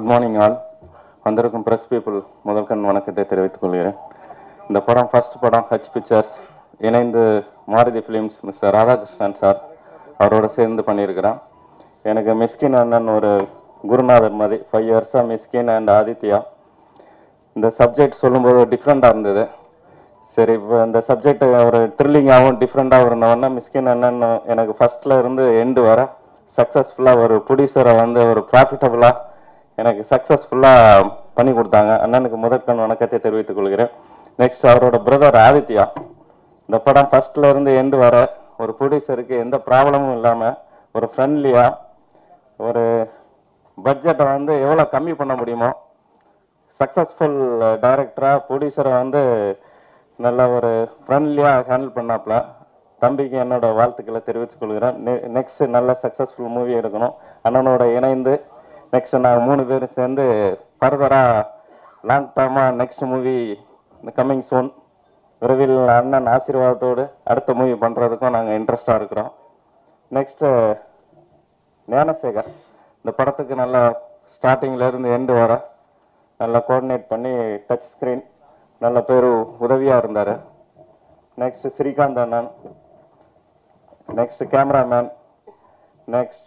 Good morning all வந்திருக்கும் press people முதல் கண் வணக்கத்தை தெரிவித்துக் கொள்கிறேன் இந்த படம் ஃபர்ஸ்ட் படம் ஹச் பிக்சர்ஸ் இணைந்து Maruthi films mister Radhakrishnan sir அவரோட சேர்ந்து பண்ணியிருக்கிறேன் எனக்கு மிஸ்கின் அண்ணன் ஒரு குருநாதர் மாதிரி ஃபைவ் இயர்ஸாக மிஸ்கின் அண்ட் ஆதித்யா இந்த சப்ஜெக்ட் சொல்லும்போது டிஃப்ரெண்ட்டாக இருந்தது சரி இப்போ இந்த சப்ஜெக்ட் ஒரு த்ரில்லிங்காகவும் டிஃப்ரெண்ட்டாக இருந்தவொடனே மிஸ்கின் அண்ணன் எனக்கு ஃபர்ஸ்ட்ல இருந்து எண்டு வர சக்ஸஸ்ஃபுல்லாக ஒரு ப்ரொடியூசரை வந்து ஒரு ப்ராஃபிட்டபுளாக எனக்கு சக்ஸஸ்ஃபுல்லாக பண்ணி கொடுத்தாங்க அண்ணனுக்கு முதற்கண் வணக்கத்தை தெரிவித்துக் கொள்கிறேன் நெக்ஸ்ட் அவரோட பிரதர் ஆதித்யா இந்த படம் ஃபர்ஸ்ட்ல இருந்து எண்டு வர ஒரு ப்ரொடியூசருக்கு எந்த ப்ராப்ளமும் இல்லாமல் ஒரு ஃப்ரெண்ட்லியாக ஒரு பட்ஜெட்டை வந்து எவ்வளோ கம்மி பண்ண முடியுமோ சக்ஸஸ்ஃபுல் டைரக்டராக ப்ரொடியூசரை வந்து நல்ல ஒரு ஃப்ரெண்ட்லியாக ஹேண்டில் பண்ணாப்புல தம்பிக்கு என்னோட வாழ்த்துக்களை தெரிவித்துக் கொள்கிறேன் நெக்ஸ்ட் நல்ல சக்ஸஸ்ஃபுல் மூவி எடுக்கணும் அண்ணனோட இணைந்து நெக்ஸ்ட் நாங்கள் மூணு பேரும் சேர்ந்து ஃபர்தராக லாங் டேர்மாக நெக்ஸ்ட் மூவி கம்மிங் சூன் விரைவில் அண்ணன் ஆசீர்வாதத்தோடு அடுத்த மூவி பண்ணுறதுக்கும் நாங்கள் இன்ட்ரெஸ்டாக இருக்கிறோம் நெக்ஸ்ட்டு ஞானசேகர் இந்த படத்துக்கு நல்லா ஸ்டார்டிங்ல இருந்து எண்டு வர நல்லா கோஆர்டினேட் பண்ணி டச் ஸ்க்ரீன் நல்ல பேர் உதவியாக இருந்தார் நெக்ஸ்ட் ஸ்ரீகாந்த் அண்ணன் next cameraman next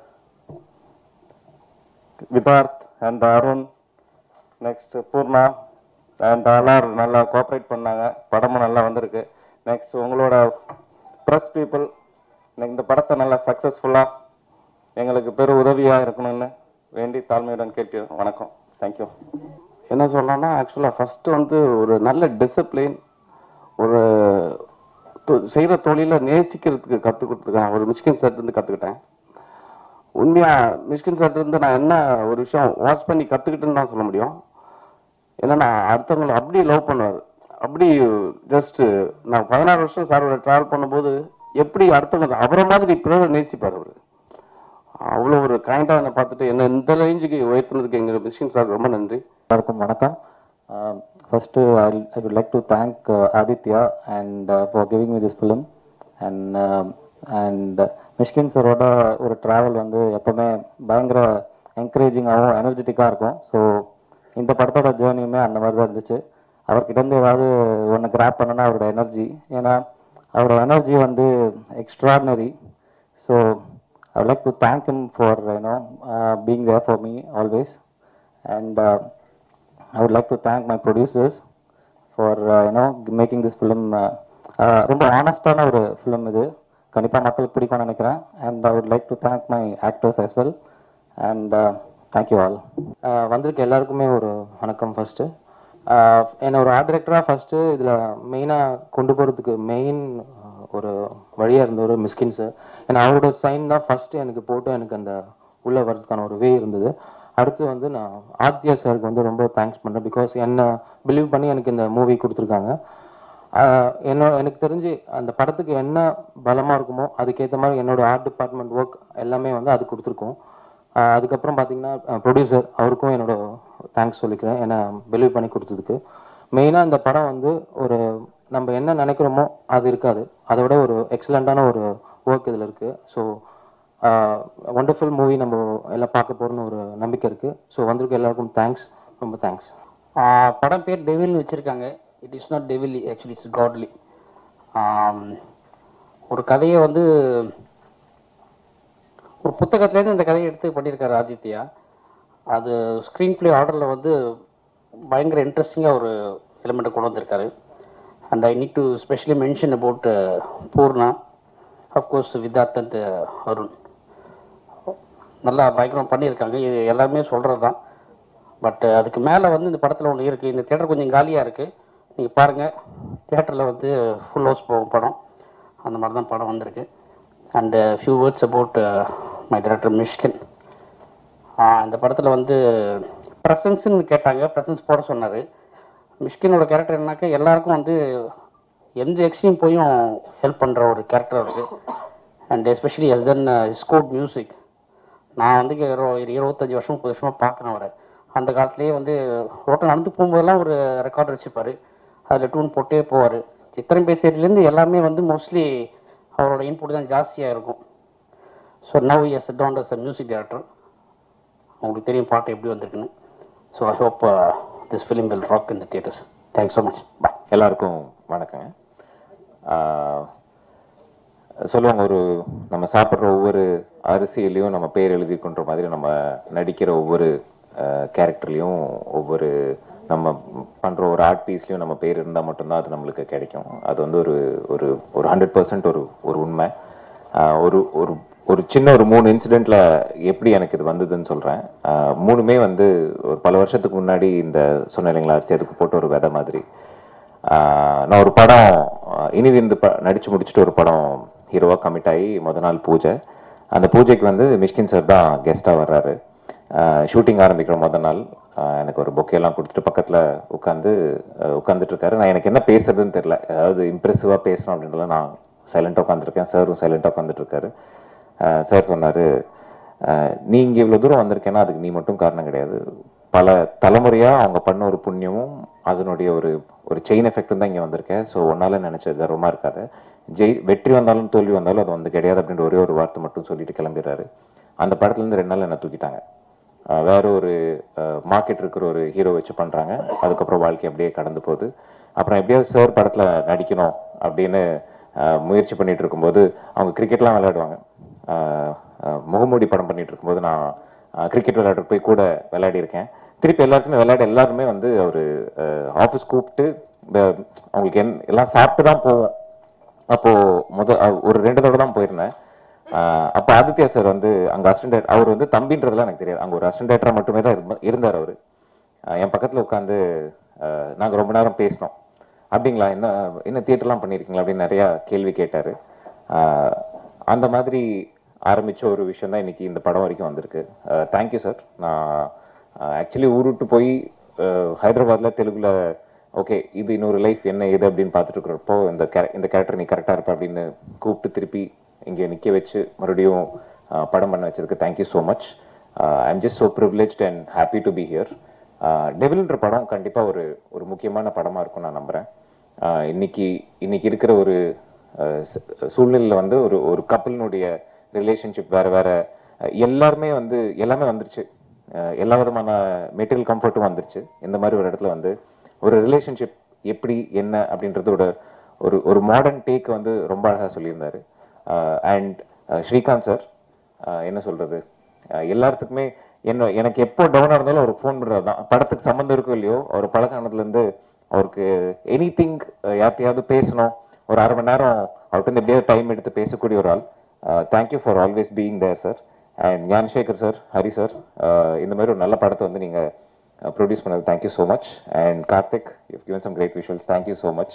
Vidharth and Arun next Poorna and எல்லாரும் நல்லா கோஆப்ரேட் பண்ணாங்க படமும் நல்லா வந்திருக்கு நெக்ஸ்ட் உங்களோட ப்ரெஸ் பீப்புள் இந்த படத்தை நல்லா சக்ஸஸ்ஃபுல்லாக எங்களுக்கு பெரு உதவியாக இருக்கணும்னு வேண்டி தாழ்மையுடன் கேட்கிறேன் வணக்கம் தேங்க்யூ என்ன சொல்லலாம்னா ஆக்சுவலாக ஃபஸ்ட்டு வந்து ஒரு நல்ல டிசிப்ளின் ஒரு செய்கிற தொழிலை நேசிக்கிறதுக்கு கற்றுக் கொடுத்துருக்கேன் ஒரு மிஷ்கின் இருந்து கற்றுக்கிட்டேன் உண்மையாக மிஷ்கின் இருந்து நான் என்ன ஒரு விஷயம் வாட்ச் பண்ணி கற்றுக்கிட்டேன்னு தான் சொல்ல முடியும் என்னன்னா அடுத்தவங்களை அப்படி லவ் பண்ணுவார் அப்படி ஜஸ்ட் நான் பதினாறு வருஷம் சாரோட ட்ராவல் பண்ணும்போது எப்படி அடுத்தவங்க அவரை மாதிரி பிறரை நேசிப்பார் அவர் அவ்வளோ ஒரு கைண்டாக என்னை பார்த்துட்டு என்ன இந்த ரேஞ்சுக்கு உயர்த்தினதுக்கு எங்கள் மிஷ்கின் சார் ரொம்ப நன்றி எல்லாருக்கும் வணக்கம் first I I would like to thank Aditya and for giving me this film and and Mysskin சரோட ஒரு ட்ராவல் வந்து எப்போவுமே பயங்கர என்கரேஜிங்காகவும் எனர்ஜெட்டிக்காக இருக்கும் ஸோ இந்த படத்தோட ஜேர்னியுமே அந்த மாதிரி தான் இருந்துச்சு அவர்கிட்டருந்து ஏதாவது ஒன்று கிராப் பண்ணனா அவரோட எனர்ஜி ஏன்னா அவரோட எனர்ஜி வந்து extraordinary so I would like to thank him for you know uh, being there for me always and uh, I would like to thank my producers for uh, you know making this film uh, uh, ரொம்ப ஆனஸ்டான ஒரு film இது கண்டிப்பாக மக்களுக்கு பிடிக்கும்னு நினைக்கிறேன் and I would like to thank my actors as well and thank you all ah வந்திருக்க எல்லாருக்குமே ஒரு வணக்கம் ஃபஸ்ட்டு என்னை ஒரு ஆர்ட் டிரெக்டராக ஃபஸ்ட்டு இதில் மெயினாக கொண்டு போகிறதுக்கு மெயின் ஒரு வழியாக இருந்த ஒரு மிஸ்கின் சார் ஏன்னா அவரோட சைன் தான் ஃபஸ்ட்டு எனக்கு போட்டு எனக்கு அந்த உள்ளே வர்றதுக்கான ஒரு வே இருந்தது அடுத்து வந்து நான் ஆத்யா சாருக்கு வந்து ரொம்ப தேங்க்ஸ் பண்ணுறேன் பிகாஸ் என்னை பிலீவ் பண்ணி எனக்கு இந்த மூவி கொடுத்துருக்காங்க ஆஹ் என்னோட எனக்கு தெரிஞ்சு அந்த படத்துக்கு என்ன பலமாக இருக்குமோ அதுக்கேற்ற மாதிரி என்னோட ஆர்ட் டிபார்ட்மெண்ட் ஒர்க் எல்லாமே வந்து அது கொடுத்துருக்கோம் ஆஹ் அதுக்கப்புறம் பார்த்தீங்கன்னா ப்ரொடியூசர் அவருக்கும் என்னோட தேங்க்ஸ் சொல்லிக்கிறேன் என்னை பிலீவ் பண்ணி கொடுத்ததுக்கு மெயினாக இந்த படம் வந்து ஒரு நம்ம என்ன நினைக்கிறோமோ அது இருக்காது அதை விட ஒரு எக்ஸலண்ட்டான ஒரு ஒர்க் இதில் இருக்குது ஸோ ஒண்டர்ஃபுல் மூவி நம்ம எல்லாம் பார்க்க போகிறோன்னு ஒரு நம்பிக்கை இருக்குது ஸோ வந்திருக்க எல்லாருக்கும் தேங்க்ஸ் ரொம்ப தேங்க்ஸ் ஆஹ் படம் பேர் டெவில்னு வச்சுருக்காங்க it is not devil actually it's godly ஒரு கதையை வந்து ஒரு புத்தகத்துலேருந்து இந்த கதையை எடுத்து பண்ணியிருக்காரு ஆதித்யா அது ஸ்க்ரீன் ப்ளே ஆர்டரில் வந்து பயங்கர இன்ட்ரெஸ்டிங்காக ஒரு எலிமெண்ட்டை கொண்டு வந்திருக்காரு and I need to specially mention about Poorna of course Vidharth and Arun நல்லா பயங்கரம் பண்ணியிருக்காங்க இது எல்லாருமே சொல்கிறது தான் பட் அதுக்கு மேலே வந்து இந்த படத்தில் ஒன்று இருக்குது இந்த தேட்டர் கொஞ்சம் காலியாக இருக்குது நீங்கள் பாருங்கள் தேட்டரில் வந்து ஃபுல் ஹவுஸ் போகும் படம் அந்த மாதிரி தான் படம் வந்திருக்கு and few words about my director Mysskin இந்த படத்தில் வந்து ப்ரெசன்ஸ்னு கேட்டாங்க ப்ரெசன்ஸ் போட சொன்னார் மிஷ்கினோட கேரக்டர் என்னன்னாக்கா எல்லாருக்கும் வந்து எந்த எக்ஸ்ட்ரீம் போயும் ஹெல்ப் பண்ணுற ஒரு கேரக்டர் இருக்குது and especially as then scope music நான் வந்து இங்க இரு ஒரு இருபத்தஞ்சி வருஷம் முப்பது வருஷமாக பார்க்குறேன் அவரை அந்த காலத்துலேயே வந்து ரோட்டில் நடந்து போகும்போதெல்லாம் ஒரு ரெக்கார்ட் வச்சுப்பார் அதில் டூன் போட்டே போவார் சித்திரம் பேசுறதுலேருந்து எல்லாமே வந்து மோஸ்ட்லி அவரோட இன்புட் தான் ஜாஸ்தியாக இருக்கும் so now as don't us a music director உங்களுக்கு தெரியும் பாட்டு எப்படி வந்திருக்குன்னு so I hope this film will rock in the theatres thanks so much bye எல்லாருக்கும் வணக்கங்க ஆஹ் சொல்லுவாங்க ஒரு நம்ம சாப்பிட்ற ஒவ்வொரு அரிசியிலையும் நம்ம பேர் எழுதிருக்குன்ற மாதிரி நம்ம நடிக்கிற ஒவ்வொரு கேரக்டர்லேயும் ஒவ்வொரு நம்ம பண்ணுற ஒரு ஆர்ட் பீஸ்லையும் நம்ம பேர் இருந்தால் மட்டும்தான் அது நம்மளுக்கு கிடைக்கும் அது வந்து ஒரு ஒரு ஒரு ஹண்ட்ரட் பர்சன்ட் ஒரு ஒரு உண்மை ஆஹ் ஒரு ஒரு ஒரு சின்ன ஒரு மூணு இன்சிடெண்ட்ல எப்படி எனக்கு இது வந்ததுன்னு சொல்கிறேன் மூணுமே வந்து ஒரு பல வருஷத்துக்கு முன்னாடி இந்த சொன்ன இல்லைங்களா அரிசி அதுக்கு போட்ட ஒரு விதை மாதிரி ஆஹ் நான் ஒரு படம் ஆஹ் இனிது இந்த ப நடிச்சு முடிச்சுட்டு ஒரு படம் ஹீரோவா கமிட் ஆகி முத நாள் பூஜை அந்த பூஜைக்கு வந்து மிஷ்கின் சார் தான் கெஸ்டா வர்றாரு ஷூட்டிங் ஆரம்பிக்கிற முத நாள் ஆஹ் எனக்கு ஒரு bouquet எல்லாம் கொடுத்துட்டு பக்கத்துல உட்காந்து உட்காந்துட்டு இருக்காரு நான் எனக்கு என்ன பேசுறதுன்னு தெரியல அதாவது இம்ப்ரெசிவா பேசணும் அப்படின்றத நான் சைலண்டா உட்காந்துருக்கேன் சாரும் சைலண்டா உட்காந்துட்டு இருக்காரு சார் சொன்னாரு ஆஹ் நீ இங்க இவ்வளவு தூரம் வந்திருக்கேன்னா அதுக்கு நீ மட்டும் காரணம் கிடையாது பல தலைமுறையா அவங்க பண்ண ஒரு புண்ணியமும் அதனுடைய ஒரு ஒரு செயின் எஃபெக்டும் தான் இங்க வந்திருக்கேன் ஸோ ஒன்னால நினைச்ச கர்வமா இருக்காது ஜெய் வெற்றி வந்தாலும் தோல்வி வந்தாலும் அது வந்து கிடையாது அப்படின்ற ஒரே ஒரு வார்த்தை மட்டும் சொல்லிட்டு கிளம்பிடுறாரு அந்த படத்துல இருந்து ரெண்டு நாள் என்ன தூக்கிட்டாங்க ஆஹ் வேற ஒரு மார்க்கெட் இருக்கிற ஒரு ஹீரோ வச்சு பண்றாங்க அதுக்கப்புறம் வாழ்க்கை அப்படியே கடந்து போகுது அப்புறம் எப்படியாவது சார் படத்துல நடிக்கணும் அப்படின்னு ஆஹ் முயற்சி பண்ணிட்டு இருக்கும்போது அவங்க கிரிக்கெட்லாம் விளையாடுவாங்க ஆஹ் ஆஹ் முகமூடி படம் பண்ணிட்டு இருக்கும்போது நான் கிரிக்கெட் விளையாட போய் கூட விளையாடி இருக்கேன் திருப்பி எல்லாருக்குமே விளையாட எல்லாருமே வந்து ஒரு ஆஃபீஸ் கூப்பிட்டு இந்த- அவங்களுக்கு என் எல்லாம் சாப்பிட்டு தான் போவோம் அப்போ முத அஹ் ஒரு ரெண்டு தடவை தான் போயிருந்தேன் ஆஹ் அப்ப ஆதித்யா சார் வந்து அங்க அசிஸ்டன்ட் அவர் வந்து தம்பின்றதுலாம் எனக்கு தெரியாது அங்க ஒரு அசிஸ்டன்ட் டேரக்டரா மட்டுமே தான் இருந்த- இருந்தார் அவரு ஆஹ் என் பக்கத்துல உட்காந்து நாங்க ரொம்ப நேரம் பேசினோம் அப்படிங்களா என்ன என்ன தியேட்டர்லாம் பண்ணியிருக்கீங்களா அப்படின்னு நிறைய கேள்வி கேட்டாரு ஆஹ் அந்த மாதிரி ஆரம்பிச்ச ஒரு விஷயம் தான் இன்னைக்கு இந்த படம் வரைக்கும் வந்திருக்கு தேங்க்யூ சார் நான் ஆக்சுவலி ஊர் விட்டு போய் அஹ், ஹைதராபாத்ல தெலுங்குல ஓகே இது இன்னொரு லைஃப் என்ன ஏது அப்படின்னு பார்த்துட்டு இருக்கிறப்போ இந்த கேர- இந்த கேரக்டர் நீ கரெக்டாக இருப்ப அப்படின்னு கூப்பிட்டு திருப்பி இங்கே நிற்க வச்சு மறுபடியும் அஹ், படம் பண்ண வச்சதுக்கு thank you so much I am just so privilege and happy to be here டெவில்ன்ற படம் கண்டிப்பாக ஒரு ஒரு முக்கியமான படமாக இருக்கும் நான் நம்புகிறேன் இன்னைக்கு இன்னைக்கு இருக்கிற ஒரு அஹ், ச- சூழ்நிலையில வந்து ஒரு ஒரு கப்பலினுடைய ரிலேஷன்ஷிப் வேற வேற அஹ், எல்லாருமே வந்து எல்லாமே வந்துருச்சு அஹ், எல்லா விதமான மெட்டீரியல் கம்ஃபர்ட்டும் வந்துருச்சு இந்த மாதிரி ஒரு இடத்துல வந்து ஒரு ரிலேஷன்ஷிப் எப்படி என்ன அப்படின்றதோட ஒரு ஒரு மாடர்ன் டேக் வந்து ரொம்ப அழகா சொல்லியிருந்தாரு அண்ட் ஸ்ரீகாந்த் சார் என்ன சொல்றது அஹ், எல்லாத்துக்குமே என்ன எனக்கு எப்போ டவுனாக இருந்தாலும் அவருக்கு ஃபோன் பண்ணுறது தான் படத்துக்கு சம்மந்தம் இருக்கோ இல்லையோ அவர் பழக்கானதுலேருந்து அவருக்கு எனி திங் யார்கிட்டயாவது பேசணும் ஒரு அரை மணி நேரம் அவர்கிட்ட இருந்து எப்படியாவது டைம் எடுத்து பேசக்கூடிய ஒரு ஆள் thank you for always being there sir and Gnanasekar sir Hari sir இந்த மாதிரி ஒரு நல்ல படத்தை வந்து நீங்கள் ப்ரொடியூஸ் பண்ணது thank you so much and Karthik you given some great visuals thank you so much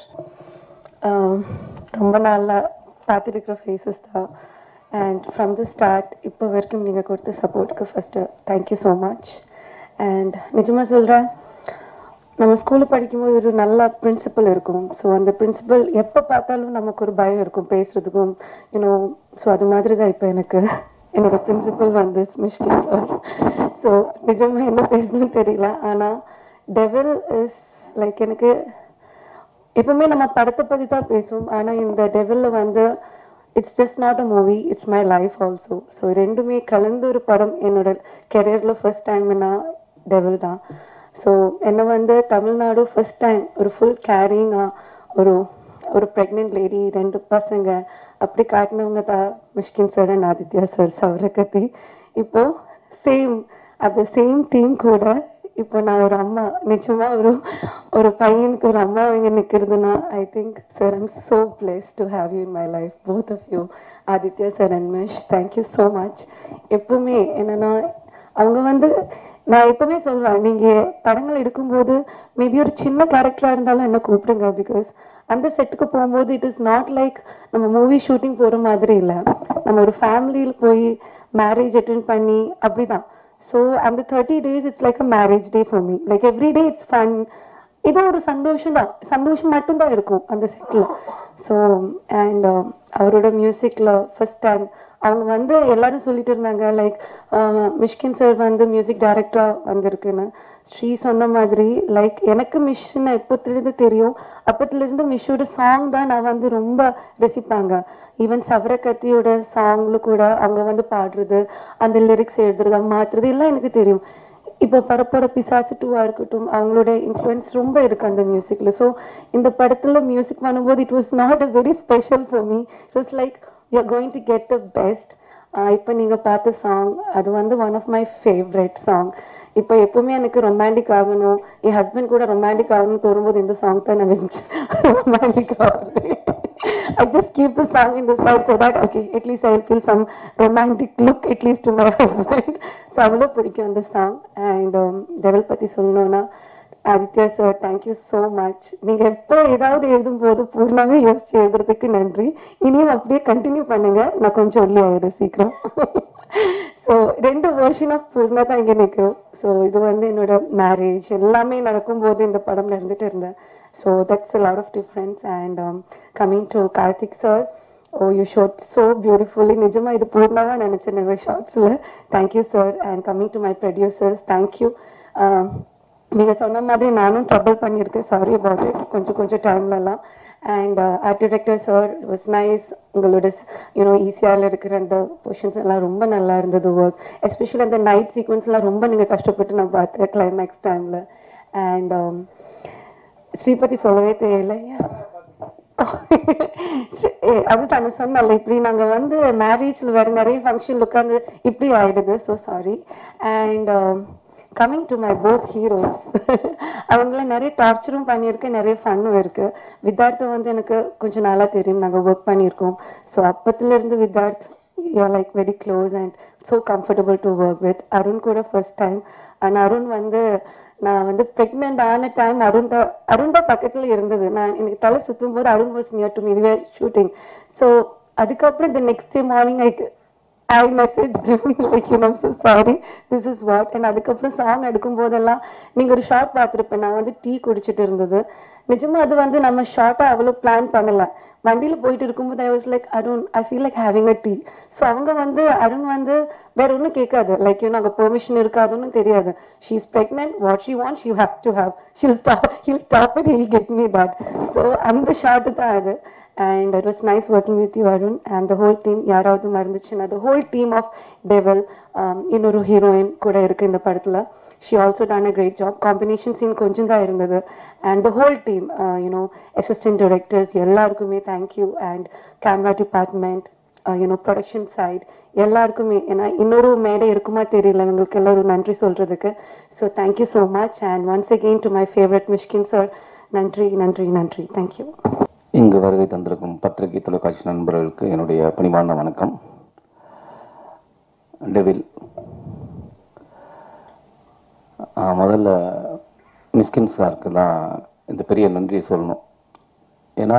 ஆம், ரொம்ப நாளாக பார்த்துட்டு இருக்கிற ஃபேஸஸ் தான் அண்ட் ஃப்ரம் த ஸ்டார்ட் இப்போ வரைக்கும் நீங்கள் கொடுத்த சப்போர்ட்டுக்கு first thank you so much and நிஜமாக சொல்கிறேன் நம்ம ஸ்கூலில் படிக்கும்போது ஒரு நல்ல பிரின்சிபல் இருக்கும் ஸோ அந்த பிரின்சிபல் எப்போ பார்த்தாலும் நமக்கு ஒரு பயம் இருக்கும் பேசுறதுக்கும் யூனோ ஸோ அது மாதிரி தான் இப்போ எனக்கு என்னோட பிரின்சிபல் வந்து மிஷ்கின் சார் ஸோ நிஜமாக என்ன பேசணும்னு தெரியல ஆனால் டெவல் இஸ் லைக் எனக்கு எப்பவுமே நம்ம படத்தை பற்றி தான் பேசுவோம் ஆனால் இந்த டெவலில் வந்து it's just not a movie it's my life also so ரெண்டுமே கலந்து ஒரு படம் என்னோட கெரியரில் ஃபர்ஸ்ட் டைம் நான் டெவல் தான் ஸோ என்னை வந்து தமிழ்நாடு ஃபர்ஸ்ட் டைம் ஒரு ஃபுல் கேரிங்காக ஒரு ஒரு ப்ரெக்னென்ட் லேடி ரெண்டு பசங்க அப்படி காட்டினவங்க தான் Mysskin sir and Aditya sir சௌரகத்தி இப்போ சேம் அந்த சேம் டீம் கூட இப்போ நான் ஒரு அம்மா நிச்சயமா ஒரு ஒரு பையனுக்கு ஒரு அம்மா இங்கே நிற்கிறதுனா I think sir I'm so blessed to have you in my life both of you Aditya sir and Mysskin thank you so much எப்பவுமே என்னன்னா அவங்க வந்து நான் எப்பவுமே சொல்வேன் நீங்க படங்கள் எடுக்கும்போது மேபி ஒரு சின்ன கேரக்டரா இருந்தாலும் என்ன கூப்பிடுங்க பிகாஸ் அந்த செட்டுக்கு போகும்போது இட் இஸ் நாட் லைக் நம்ம மூவி ஷூட்டிங் போற மாதிரி இல்லை நம்ம ஒரு ஃபேமிலியில் போய் மேரேஜ் அட்டென்ட் பண்ணி அப்படிதான் ஸோ அந்த thirty days it's like a marriage day for me like every day it's fun இது ஒரு சந்தோஷம் தான் சந்தோஷம் மட்டும்தான் இருக்கும் அந்த செட்டில் ஸோ அண்ட் அவரோட மியூசிக்கில் ஃபர்ஸ்ட் டைம் அவங்க வந்து எல்லாரும் சொல்லிட்டு இருந்தாங்க லைக் மிஷ்கின் சார் வந்து மியூசிக் டைரக்டராக வந்திருக்குன்னு ஸ்ரீ சொன்ன மாதிரி லைக் எனக்கு மிஷினை எப்போத்துலேருந்து தெரியும் அப்பத்துலேருந்து மிஷோட சாங் தான் நான் வந்து ரொம்ப ரசிப்பாங்க ஈவன் சவரக்கத்தியோட சாங்ல கூட அவங்க வந்து பாடுறது அந்த லிரிக்ஸ் எழுதுறது அவங்க மாத்துறது எல்லாம் எனக்கு தெரியும் இப்போ பரப்போட பிசாசு டூவா இருக்கட்டும் அவங்களோட இன்ஃப்ளூயன்ஸ் ரொம்ப இருக்கு அந்த மியூசிக்ல ஸோ இந்த படத்துல மியூசிக் பண்ணும்போது it was not a very special for me it was like you are going to get the best இப்போ நீங்கள் பார்த்த சாங் அது வந்து one of my favourite song இப்போ எப்பவுமே எனக்கு ரொமான்டிக் ஆகணும் என் ஹஸ்பண்ட் கூட ரொமான்டிக் ஆகணும்னு தோணும்போது இந்த சாங் தான் நான் வச்சு ரொமான்டிக் ஆகுது I just keep the song in the side so that okay, at least I will feel some romantic look at least to my husband. so அவ்வளோ பிடிக்கும் அந்த சாங் அண்ட் டெவல் பற்றி சொல்லணும்னா Aditya sir thank you so much நீங்கள் எப்போ ஏதாவது எழுதும் போது பூர்ணாவே யோசிச்சு எழுதுறதுக்கு நன்றி இனியும் அப்படியே கண்டினியூ பண்ணுங்க நான் கொஞ்சம் ஒல்லி ஆயிடும் சீக்கிரம் ஸோ ரெண்டு வெர்ஷன் ஆஃப் பூர்ணா தான் இங்கே நிற்கிறோம் ஸோ இது வந்து என்னோட மேரேஜ் எல்லாமே நடக்கும்போது இந்த படம்ல இருந்துட்டு இருந்தேன் so that's a lot of difference and um, coming to Karthik sir oh you shot so beautifully நிஜமா இது பூர்ணாவா நினைச்சேன் நிறைய ஷார்ட்ஸில் thank you sir and coming to my producers thank you நீங்க சொன்ன மாதிரி நானும் ட்ரபிள் பண்ணியிருக்கேன் சாரி அபவுட் இட் கொஞ்சம் கொஞ்சம் டைம்லலாம் and art director sir was nice உங்களோட யூனோ ஈஸியாவில் இருக்கிற அந்த பொசிஷன்ஸ் எல்லாம் ரொம்ப நல்லா இருந்தது ஒர்க் எஸ்பெஷலி அந்த நைட் சீக்வன்ஸ்லாம் ரொம்ப நீங்கள் கஷ்டப்பட்டு நான் பார்த்தேன் கிளைமேக்ஸ் டைமில் அண்ட் ஸ்ரீபதி சொல்லவே தெரியல ஸ்ரீ- ஏ, அதுதான் நான் சொன்னல இப்படி நாங்க வந்து மேரேஜ்ல வேற நிறைய ஃபங்க்ஷன் உட்காந்து இப்படி ஆயிடுது so sorry and coming to my both heroes அவங்கள நிறைய டார்ச்சரும் பண்ணியிருக்கேன் நிறைய ஃபன்னும் இருக்கு வித்தார்த்தை வந்து எனக்கு கொஞ்சம் நாளா தெரியும் நாங்க ஒர்க் பண்ணியிருக்கோம் ஸோ அப்பத்துல இருந்து Vidharth you're like very close and so comfortable to work with Arun கூட ஃபர்ஸ்ட் டைம் அண்ட் அருண் வந்து நான் வந்து ப்ரெக்னென்ட் ஆன டைம் அருண் தான் அருண் தான் பக்கத்தில் இருந்தது நான் எனக்கு தலை சுற்றும் போது Arun was near to me where shooting so அதுக்கப்புறம் இந்த next day morning I I message like you know so sorry this is what and அதுக்கப்புறம் சாங் எடுக்கும் போதெல்லாம் நீங்கள் ஒரு ஷார்ட் பார்த்துருப்பேன் நான் வந்து டீ குடிச்சிட்டு இருந்தது நிஜமா அது வந்து நம்ம ஷார்ட்டாக அவ்வளோ பிளான் பண்ணல வண்டியில் போயிட்டு இருக்கும்போது I was like Arun I feel like having a tea so அவங்க வந்து அருண் வந்து வேற ஒன்றும் கேட்காது லைக் யூ அங்கே பெர்மிஷன் இருக்காதுன்னு தெரியாது she is pregnant what she want she have to have she'll stop he'll stop it he'll get me that so அந்த ஷார்ட்டு தான் அது and it was nice working with you Arun and the whole team யாராவது மறந்துச்சுன்னா the whole team of devil இன்னொரு heroine கூட இருக்கு இந்த படத்தில் she also done a great job combination scene கொஞ்சம் தான் இருந்தது and the whole team you know assistant directors எல்லாருக்குமே thank you and camera department you know production side எல்லாருக்குமே ஏன்னா இன்னொரு மேடை இருக்குமா தெரியல இவங்களுக்கு எல்லாரும் நன்றி சொல்றதுக்கு so thank you so much and once again to my favourite Mysskin sir நன்றி நன்றி நன்றி தேங்க்யூ இங்கு வருகை தந்திருக்கும் பத்திரிகை தொலைக்காட்சி நண்பர்களுக்கு என்னுடைய பணிவான வணக்கம் டெவில் ஆ, முதல்ல மிஸ்கின் சாருக்கு தான் இந்த பெரிய நன்றியை சொல்லணும் ஏன்னா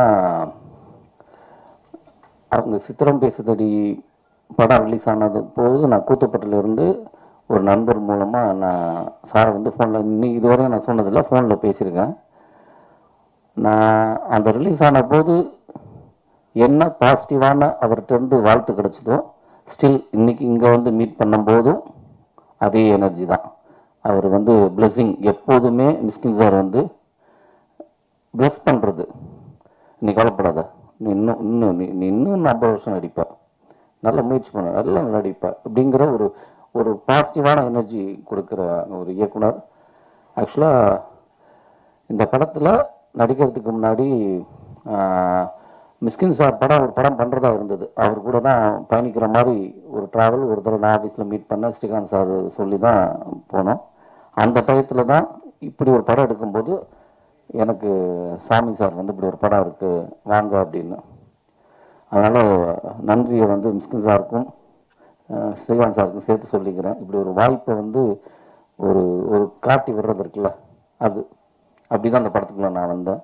அவங்க சித்திரம் பேசுதடி படம் ரிலீஸ் ஆனது போது நான் கூத்துப்பட்டில இருந்து ஒரு நண்பர் மூலமாக நான் சாரை வந்து ஃபோனில் இன்னைக்கு இதுவரையும் நான் சொன்னதில்லை ஃபோனில் பேசியிருக்கேன் நான் அந்த ரிலீஸ் ஆன போது என்ன பாசிட்டிவான அவர்கிட்ட இருந்து வாழ்த்து கிடைச்சதோ ஸ்டில் இன்னைக்கு இங்கே வந்து மீட் பண்ணும்போதும் அதே எனர்ஜி தான் அவர் வந்து பிளெஸிங் எப்போதுமே மிஸ்கின் சார் வந்து ப்ளஸ் பண்ணுறது நீ கவலைப்படாத நீ இன்னும் இன்னும் நீ நீ இன்னும் ஐம்பது வருஷம் நடிப்ப நல்ல முயற்சி பண்ண நல்லா நடிப்ப அப்படிங்கிற ஒரு ஒரு பாசிட்டிவான எனர்ஜி கொடுக்குற ஒரு இயக்குனர் ஆக்சுவலாக இந்த படத்தில் நடிக்கிறதுக்கு முன்னாடி ஆஹ், மிஸ்கின் சார் படம் ஒரு படம் பண்ணுறதா இருந்தது அவர் கூட தான் பயணிக்கிற மாதிரி ஒரு ட்ராவல் ஒரு தடவை நான் ஆஃபீஸில் மீட் பண்ண ஸ்ரீகாந்த் சார் சொல்லி தான் போனோம் அந்த டயத்தில் தான் இப்படி ஒரு படம் எடுக்கும்போது எனக்கு சாமி சார் வந்து இப்படி ஒரு படம் இருக்குது வாங்க அப்படின்னு அதனால் நன்றியை வந்து மிஸ்கின் சாருக்கும் அஹ், ஸ்ரீகாந்த் சாருக்கும் சேர்த்து சொல்லிக்கிறேன் இப்படி ஒரு வாய்ப்பை வந்து ஒரு ஒரு காட்டி விடுறது இருக்குல்ல அது அப்படி தான் அந்த படத்துக்குள்ள நான் வந்தேன்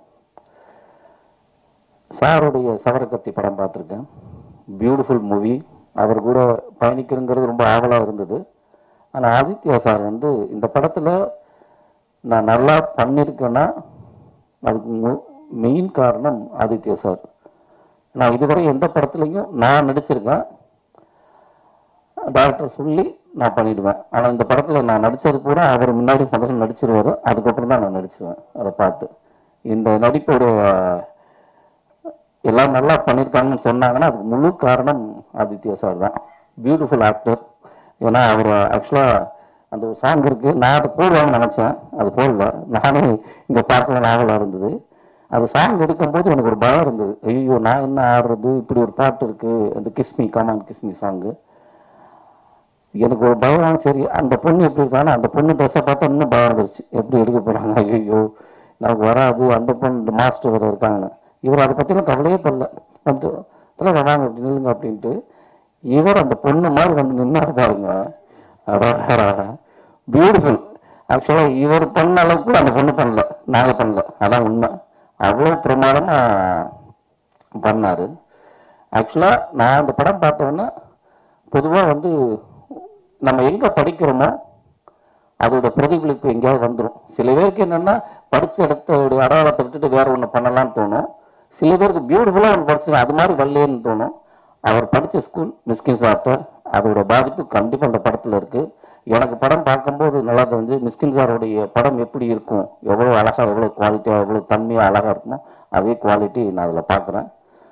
சாருடைய சவரக்கத்தி படம் பார்த்துருக்கேன் பியூட்டிஃபுல் மூவி அவர் கூட பயணிக்கிறங்கிறது ரொம்ப ஆவலாக இருந்தது ஆனால் ஆதித்யா சார் வந்து இந்த படத்தில் நான் நல்லா பண்ணியிருக்கேன்னா அதுக்கு மெயின் காரணம் ஆதித்யா சார் நான் இதுவரை எந்த படத்துலையும் நான் நடிச்சிருக்கேன் டாக்டர் சொல்லி நான் பண்ணிடுவேன் ஆனால் இந்த படத்தில் நான் நடித்தது பூரா அவர் முன்னாடி முதல்ல நடிச்சிருவாரு அதுக்கப்புறம் தான் நான் நடிச்சிருவேன் அதை பார்த்து இந்த நடிப்போடைய எல்லாம் நல்லா பண்ணியிருக்காங்கன்னு சொன்னாங்கன்னா அதுக்கு முழு காரணம் ஆதித்யா சார் தான் பியூட்டிஃபுல் ஆக்டர் ஏன்னா அவர் ஆக்சுவலாக அந்த ஒரு சாங் இருக்கு நான் அதை போடுவாங்கன்னு நினச்சேன் அது போடல நானே இங்கே பார்க்கல நாவலாக இருந்தது அந்த சாங் எடுக்கும்போது எனக்கு ஒரு பயம் இருந்தது ஐயோ நான் என்ன ஆடுறது இப்படி ஒரு பாட்டு இருக்கு அந்த கிஸ்மி கமான் கிஸ்மி சாங்கு எனக்கு ஒரு பயம் சரி அந்த பொண்ணு எப்படி இருக்கானா அந்த பொண்ணு ட்ரெஸ்ஸை பார்த்தா இன்னும் பயம் வந்துருச்சு எப்படி எடுக்க போறாங்க ஐயோ நமக்கு வராது அந்த பொண்ணு மாஸ்டர் வேறு இருக்காங்கன்னு இவர் அதை பற்றிலாம் கவலையே பண்ணல வந்து தலை வாங்க அப்படி நில்லுங்க அப்படின்ட்டு இவர் அந்த பொண்ணு மாதிரி வந்து நின்னாரு பாருங்க பியூட்டிஃபுல் ஆக்சுவலாக இவர் பண்ண அளவுக்கு கூட அந்த பொண்ணு பண்ணல நாங்கள் பண்ணல அதான் உண்மை அவ்வளோ பிரமாதமாக பண்ணார் ஆக்சுவலாக நான் அந்த படம் பார்த்தோன்னே பொதுவாக வந்து நம்ம எங்கே படிக்கிறோமோ அதோட பிரதிபலிப்பு எங்கேயாவது வந்துடும் சில பேருக்கு என்னென்னா படித்த இடத்தோட அடையாளத்தை விட்டுட்டு வேற ஒன்று பண்ணலாம்னு தோணும் சில பேருக்கு பியூட்டிஃபுல்லாக ஒன்று படிச்சு அது மாதிரி வரலேன்னு தோணும் அவர் படித்த ஸ்கூல் மிஸ்கின் சார்ட்ட அதோட பாதிப்பு கண்டிப்பாக அந்த படத்தில் இருக்குது எனக்கு படம் பார்க்கும்போது நல்லா தெரிஞ்சு மிஸ்கின் சாருடைய படம் எப்படி இருக்கும் எவ்வளோ அழகாக எவ்வளோ குவாலிட்டியாக எவ்வளோ தன்மையாக அழகாக இருக்குமோ அதே குவாலிட்டி நான் அதில் பார்க்குறேன்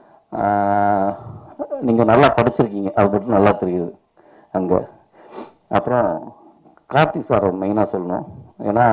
நீங்கள் நல்லா படிச்சிருக்கீங்க அது மட்டும் நல்லா தெரியுது அங்கே அப்புறம் கார்த்திக் சார் மெயினாக சொல்லணும் ஏன்னா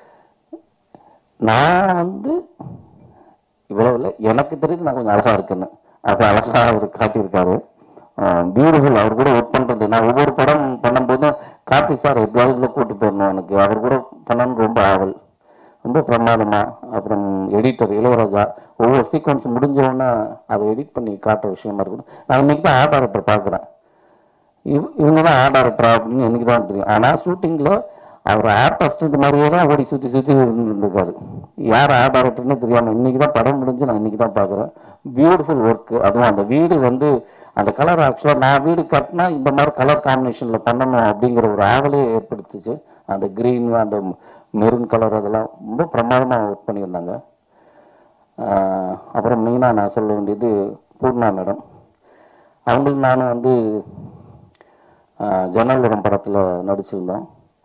நான் வந்து இவ்வளவு இல்லை எனக்கு தெரியுது நான் கொஞ்சம் அழகாக இருக்கேன்னு அப்போ அழகாக அவர் காட்டியிருக்காரு பியூட்டிஃபுல் அவர் கூட ஒர்க் பண்ணுறது நான் ஒவ்வொரு படம் பண்ணும்போதும் கார்த்திக் சார் எப்படியாவது உள்ள கூட்டு போயிடணும் எனக்கு அவர் கூட பண்ணணும்னு ரொம்ப ஆவல் ரொம்ப பிரமாதமா அப்புறம் எடிட்டர் இளையராஜா ஒவ்வொரு சீக்வன்ஸ் முடிஞ்ச உடனே அதை எடிட் பண்ணி காட்டுற விஷயமா இருக்கணும் நான் இன்னைக்கு தான் ஆர்ட் டைரக்டர் பார்க்குறேன் இவ இவங்க தான் ஆர்ட் டைரக்டரா அப்படின்னு எனக்கு தான் தெரியும் ஆனால் ஷூட்டிங்கில் அவர் ஆர்ட் அசிஸ்டன்ட் மாதிரியே தான் ஓடி சுற்றி சுற்றி இருந்திருக்காரு யார் ஆர்ட் டைரக்டர்னு தெரியாமல் இன்னைக்கு தான் படம் முடிஞ்சு நான் இன்னைக்கு தான் பார்க்குறேன் பியூட்டிஃபுல் ஒர்க்கு அதுவும் அந்த வீடு வந்து அந்த கலர் ஆக்சுவலாக நான் வீடு கட்டினா இந்த மாதிரி கலர் காம்பினேஷனில் பண்ணணும் அப்படிங்கிற ஒரு ஆவலே ஏற்படுத்துச்சு அந்த க்ரீன் அந்த மெரூன் கலர் அதெல்லாம் ரொம்ப பிரமாதமாக ஒர்க் பண்ணியிருந்தாங்க ஆஹ் அப்புறம் மெயினாக நான் சொல்ல வேண்டியது பூர்ணா மேடம் அவங்களுக்கு நானும் வந்து ஆஹ் ஜன்னல்வரம் படத்தில் நடிச்சிருந்தோம்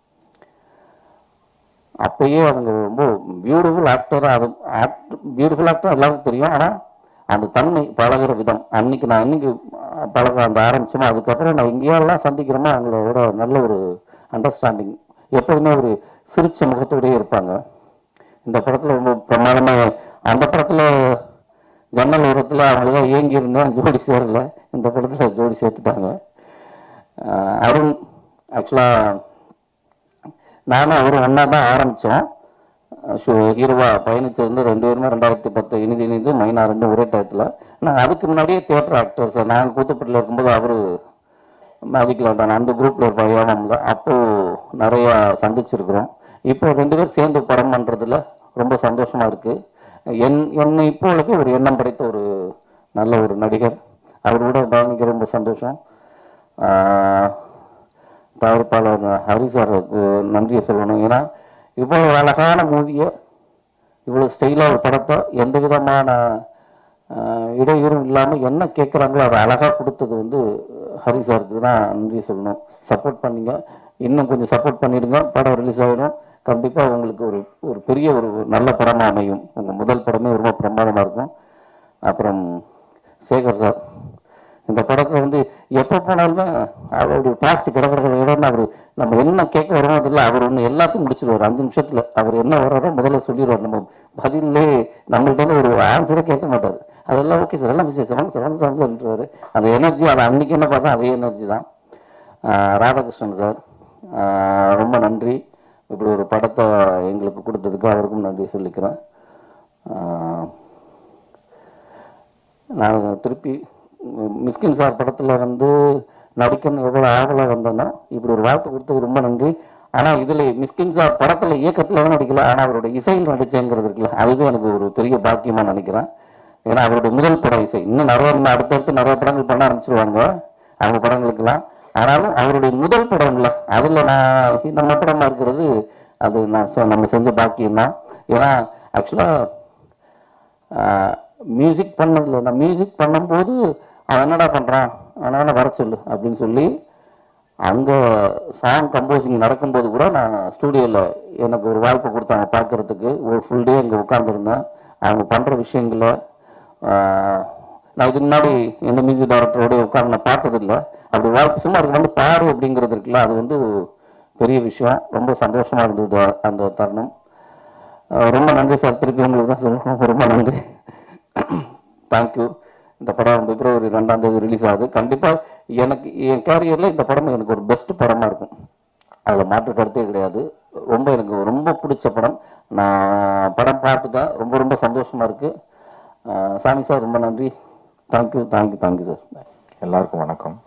அப்பயே அவங்க ரொம்ப பியூட்டிஃபுல் ஆக்டர் அது ஆக்ட் பியூட்டிஃபுல் ஆக்டர் எல்லாருக்கும் தெரியும் ஆனால் அந்த தன்மை பழகுற விதம் அன்னைக்கு நான் இன்னைக்கு பழக அந்த ஆரம்பிச்சோமோ அதுக்கப்புறம் நான் எங்கேயெல்லாம் சந்திக்கிறோமோ அவங்களோட நல்ல ஒரு அண்டர்ஸ்டாண்டிங் எப்போதுமே ஒரு சிரிச்ச முகத்தோடயே இருப்பாங்க இந்த படத்தில் ரொம்ப பிரமாதமாக அந்த படத்தில் ஜன்னல் உரத்தில் அவங்க தான் ஏங்கி இருந்தேன் ஜோடி சேரல இந்த படத்தில் ஜோடி சேர்த்துட்டாங்க ஆஹ் அருண் ஆக்சுவலாக நானும் அவரும் ஒன்றா தான் ஆரம்பித்தோம் ஷோ ஹீரோவா பயணிச்சது வந்து ரெண்டு பேருமே ரெண்டாயிரத்தி பத்து இனிது இனிது மைனா ரெண்டும் ஒரே டயத்தில் நான் அதுக்கு முன்னாடியே தியேட்டர் ஆக்டர் சார் நாங்கள் கூத்துப்பட்டில் இருக்கும்போது அவர் மேஜிக் லாண்டான் அந்த குரூப்பில் இருப்பாங்க ஏமாம்ல அப்போ நிறையா சந்திச்சிருக்கிறோம் இப்போ ரெண்டு பேரும் சேர்ந்து படம் பண்ணுறதுல ரொம்ப சந்தோஷமா இருக்கு என் என்னை இப்பொழுது ஒரு எண்ணம் படைத்த ஒரு நல்ல ஒரு நடிகர் அவர் கூட பயணிக்க ரொம்ப சந்தோஷம் ஆஹ் தயாரிப்பாளர் ஹரி சாருக்கு நன்றியை சொல்லணும் ஏன்னா இவ்வளவு அழகான மூவியை இவ்வளவு ஸ்டைலாக ஒரு படத்தை எந்த விதமான ஆஹ், இடையூறும் இல்லாமல் என்ன கேட்குறாங்களோ அதை அழகாக கொடுத்தது வந்து ஹரி சாருக்கு தான் நன்றி சொல்லணும் சப்போர்ட் பண்ணீங்க இன்னும் கொஞ்சம் சப்போர்ட் பண்ணிடுங்க படம் ரிலீஸ் ஆகிடும் கண்டிப்பாக உங்களுக்கு ஒரு ஒரு பெரிய ஒரு நல்ல படமாக அமையும் உங்கள் முதல் படமே ரொம்ப பிரமாதமாக இருக்கும் அப்புறம் சேகர் சார் இந்த படத்தில் வந்து எப்போ போனாலுமே அவருடைய பிளாஸ்டிக் கிடக்கிற இடம்னு அவர் நம்ம என்ன கேட்க வரோமோ அதில் அவர் ஒன்று எல்லாத்தையும் முடிச்சிருவார் அஞ்சு நிமிஷத்தில் அவர் என்ன வர்றாரோ முதல்ல சொல்லிடுவார் நம்ம பதிலே நம்மள்ட்ட ஒரு ஆன்சரே கேட்க மாட்டார் அதெல்லாம் ஓகே சார் எல்லாம் விஷயம் சார் சார் சார் சொல்லிட்டுருவாரு அந்த எனர்ஜி அதை அன்னைக்கு என்ன பார்த்தா அதே எனர்ஜி தான் ஆஹ் ராதாகிருஷ்ணன் சார் ஆஹ் ரொம்ப நன்றி இப்படி ஒரு படத்தை எங்களுக்கு கொடுத்ததுக்கு அவருக்கும் நன்றி சொல்லிக்கிறேன் ஆஹ் நான் திருப்பி உம், மிஸ்கின் சார் படத்தில் வந்து நடிக்கணும் எவ்வளோ ஆவலாக வந்தோன்னா இப்படி ஒரு வாய்ப்பு கொடுத்தது ரொம்ப நன்றி ஆனால் இதில் மிஸ்கின் சார் படத்தில் இயக்கத்தில் தான் நடிக்கல ஆனால் அவரோட இசையில் நடிச்சேங்கிறது இருக்குல்ல அதுவே எனக்கு ஒரு பெரிய பாக்கியமாக நினைக்கிறேன் ஏன்னா அவருடைய முதல் படம் இசை இன்னும் நிறைய இன்னும் அடுத்தடுத்து நிறைய படங்கள் பண்ண ஆரம்பிச்சிருவாங்க அவங்க படங்களுக்கெல்லாம் ஆனாலும் அவருடைய முதல் படம் இல்லை அதில் நான் நம்ம படமாக இருக்கிறது அது நான் சொ- நம்ம செஞ்ச பாக்கியம் தான் ஏன்னா ஆக்சுவலாக மியூசிக் பண்ணதில்ல நான் மியூசிக் பண்ணும்போது அவன் என்னடா பண்ணுறான் அவனால வர சொல்லு அப்படின்னு சொல்லி அங்கே சாங் கம்போசிங் நடக்கும்போது கூட நான் ஸ்டூடியோவில் எனக்கு ஒரு வாய்ப்பு கொடுத்தாங்க பார்க்கறதுக்கு ஒரு ஃபுல் டே இங்கே உட்காந்துருந்தேன் அவங்க பண்ணுற விஷயங்களை ஆஹ், நான் இதுக்கு முன்னாடி எந்த மியூசிக் டைரக்டரோட உட்காந்து நான் பார்த்ததில்ல அப்படி வாய்ப்பு சும்மா இருக்கு வந்து பாரு அப்படிங்கிறது இருக்குல்ல அது வந்து பெரிய விஷயம் ரொம்ப சந்தோஷமா இருந்தது அந்த தருணம் ஆஹ், ரொம்ப நன்றி சார் திருப்பி உங்களுக்கு தான் சொல்லணும் ரொம்ப நன்றி தேங்க்யூ இந்த படம் பிப்ரவரி ரெண்டாம் தேதி ரிலீஸ் ஆகுது கண்டிப்பாக எனக்கு என் கேரியரில் இந்த படம் எனக்கு ஒரு பெஸ்ட் படமாக இருக்கும் அதில் மாற்று கருத்தே கிடையாது ரொம்ப எனக்கு ரொம்ப பிடிச்ச படம் நான் படம் பார்த்துட்டேன் ரொம்ப ரொம்ப சந்தோஷமாக இருக்குது சாமி சார் ரொம்ப நன்றி தேங்க்யூ தேங்க்யூ தேங்க்யூ சார் எல்லாருக்கும் வணக்கம்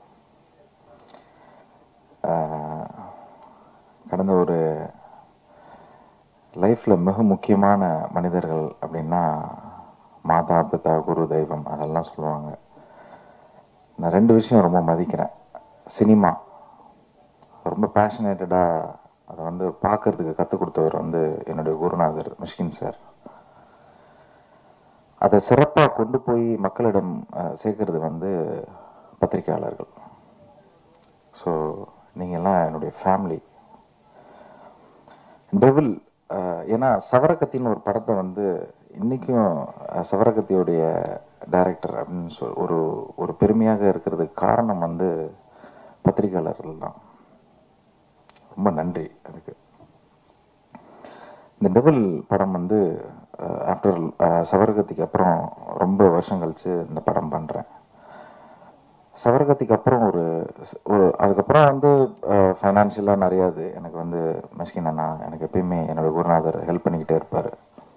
ஆஹ், கடந்த ஒரு லைஃப்பில் மிக முக்கியமான மனிதர்கள் அப்படின்னா மாதா பிதா குரு தெய்வம் அதெல்லாம் சொல்லுவாங்க நான் ரெண்டு விஷயம் ரொம்ப மதிக்கிறேன் சினிமா ரொம்ப பேஷனேட்டடாக அதை வந்து பார்க்கறதுக்கு கற்றுக் கொடுத்தவர் வந்து என்னுடைய குருநாதர் மிஷ்கின் சார் அதை சிறப்பாக கொண்டு போய் மக்களிடம் அஹ், சேர்க்கறது வந்து பத்திரிகையாளர்கள் ஸோ நீங்கள்லாம் என்னுடைய ஃபேமிலி டெவில் ஏன்னா சவரக்கத்தின்னு ஒரு படத்தை வந்து இன்றைக்கும் சவரக்கத்தியோடைய டைரக்டர் அப்படின்னு சொல் ஒரு ஒரு பெருமையாக இருக்கிறதுக்கு காரணம் வந்து பத்திரிகையாளர்கள் தான் ரொம்ப நன்றி அதுக்கு இந்த டெவில் படம் வந்து ஆஃப்டர் சவரகத்திக்கு அப்புறம் ரொம்ப வருஷம் கழிச்சு இந்த படம் பண்ணுறேன் சவரகத்திக்கு அப்புறம் ஒரு ஸ்- ஒரு அதுக்கப்புறம் வந்து ஃபைனான்ஷியலாக நிறையா இது எனக்கு வந்து மஷ்கின் அண்ணா எனக்கு எப்பயுமே என்னோட குருநாதர் ஹெல்ப் பண்ணிக்கிட்டே இருப்பார்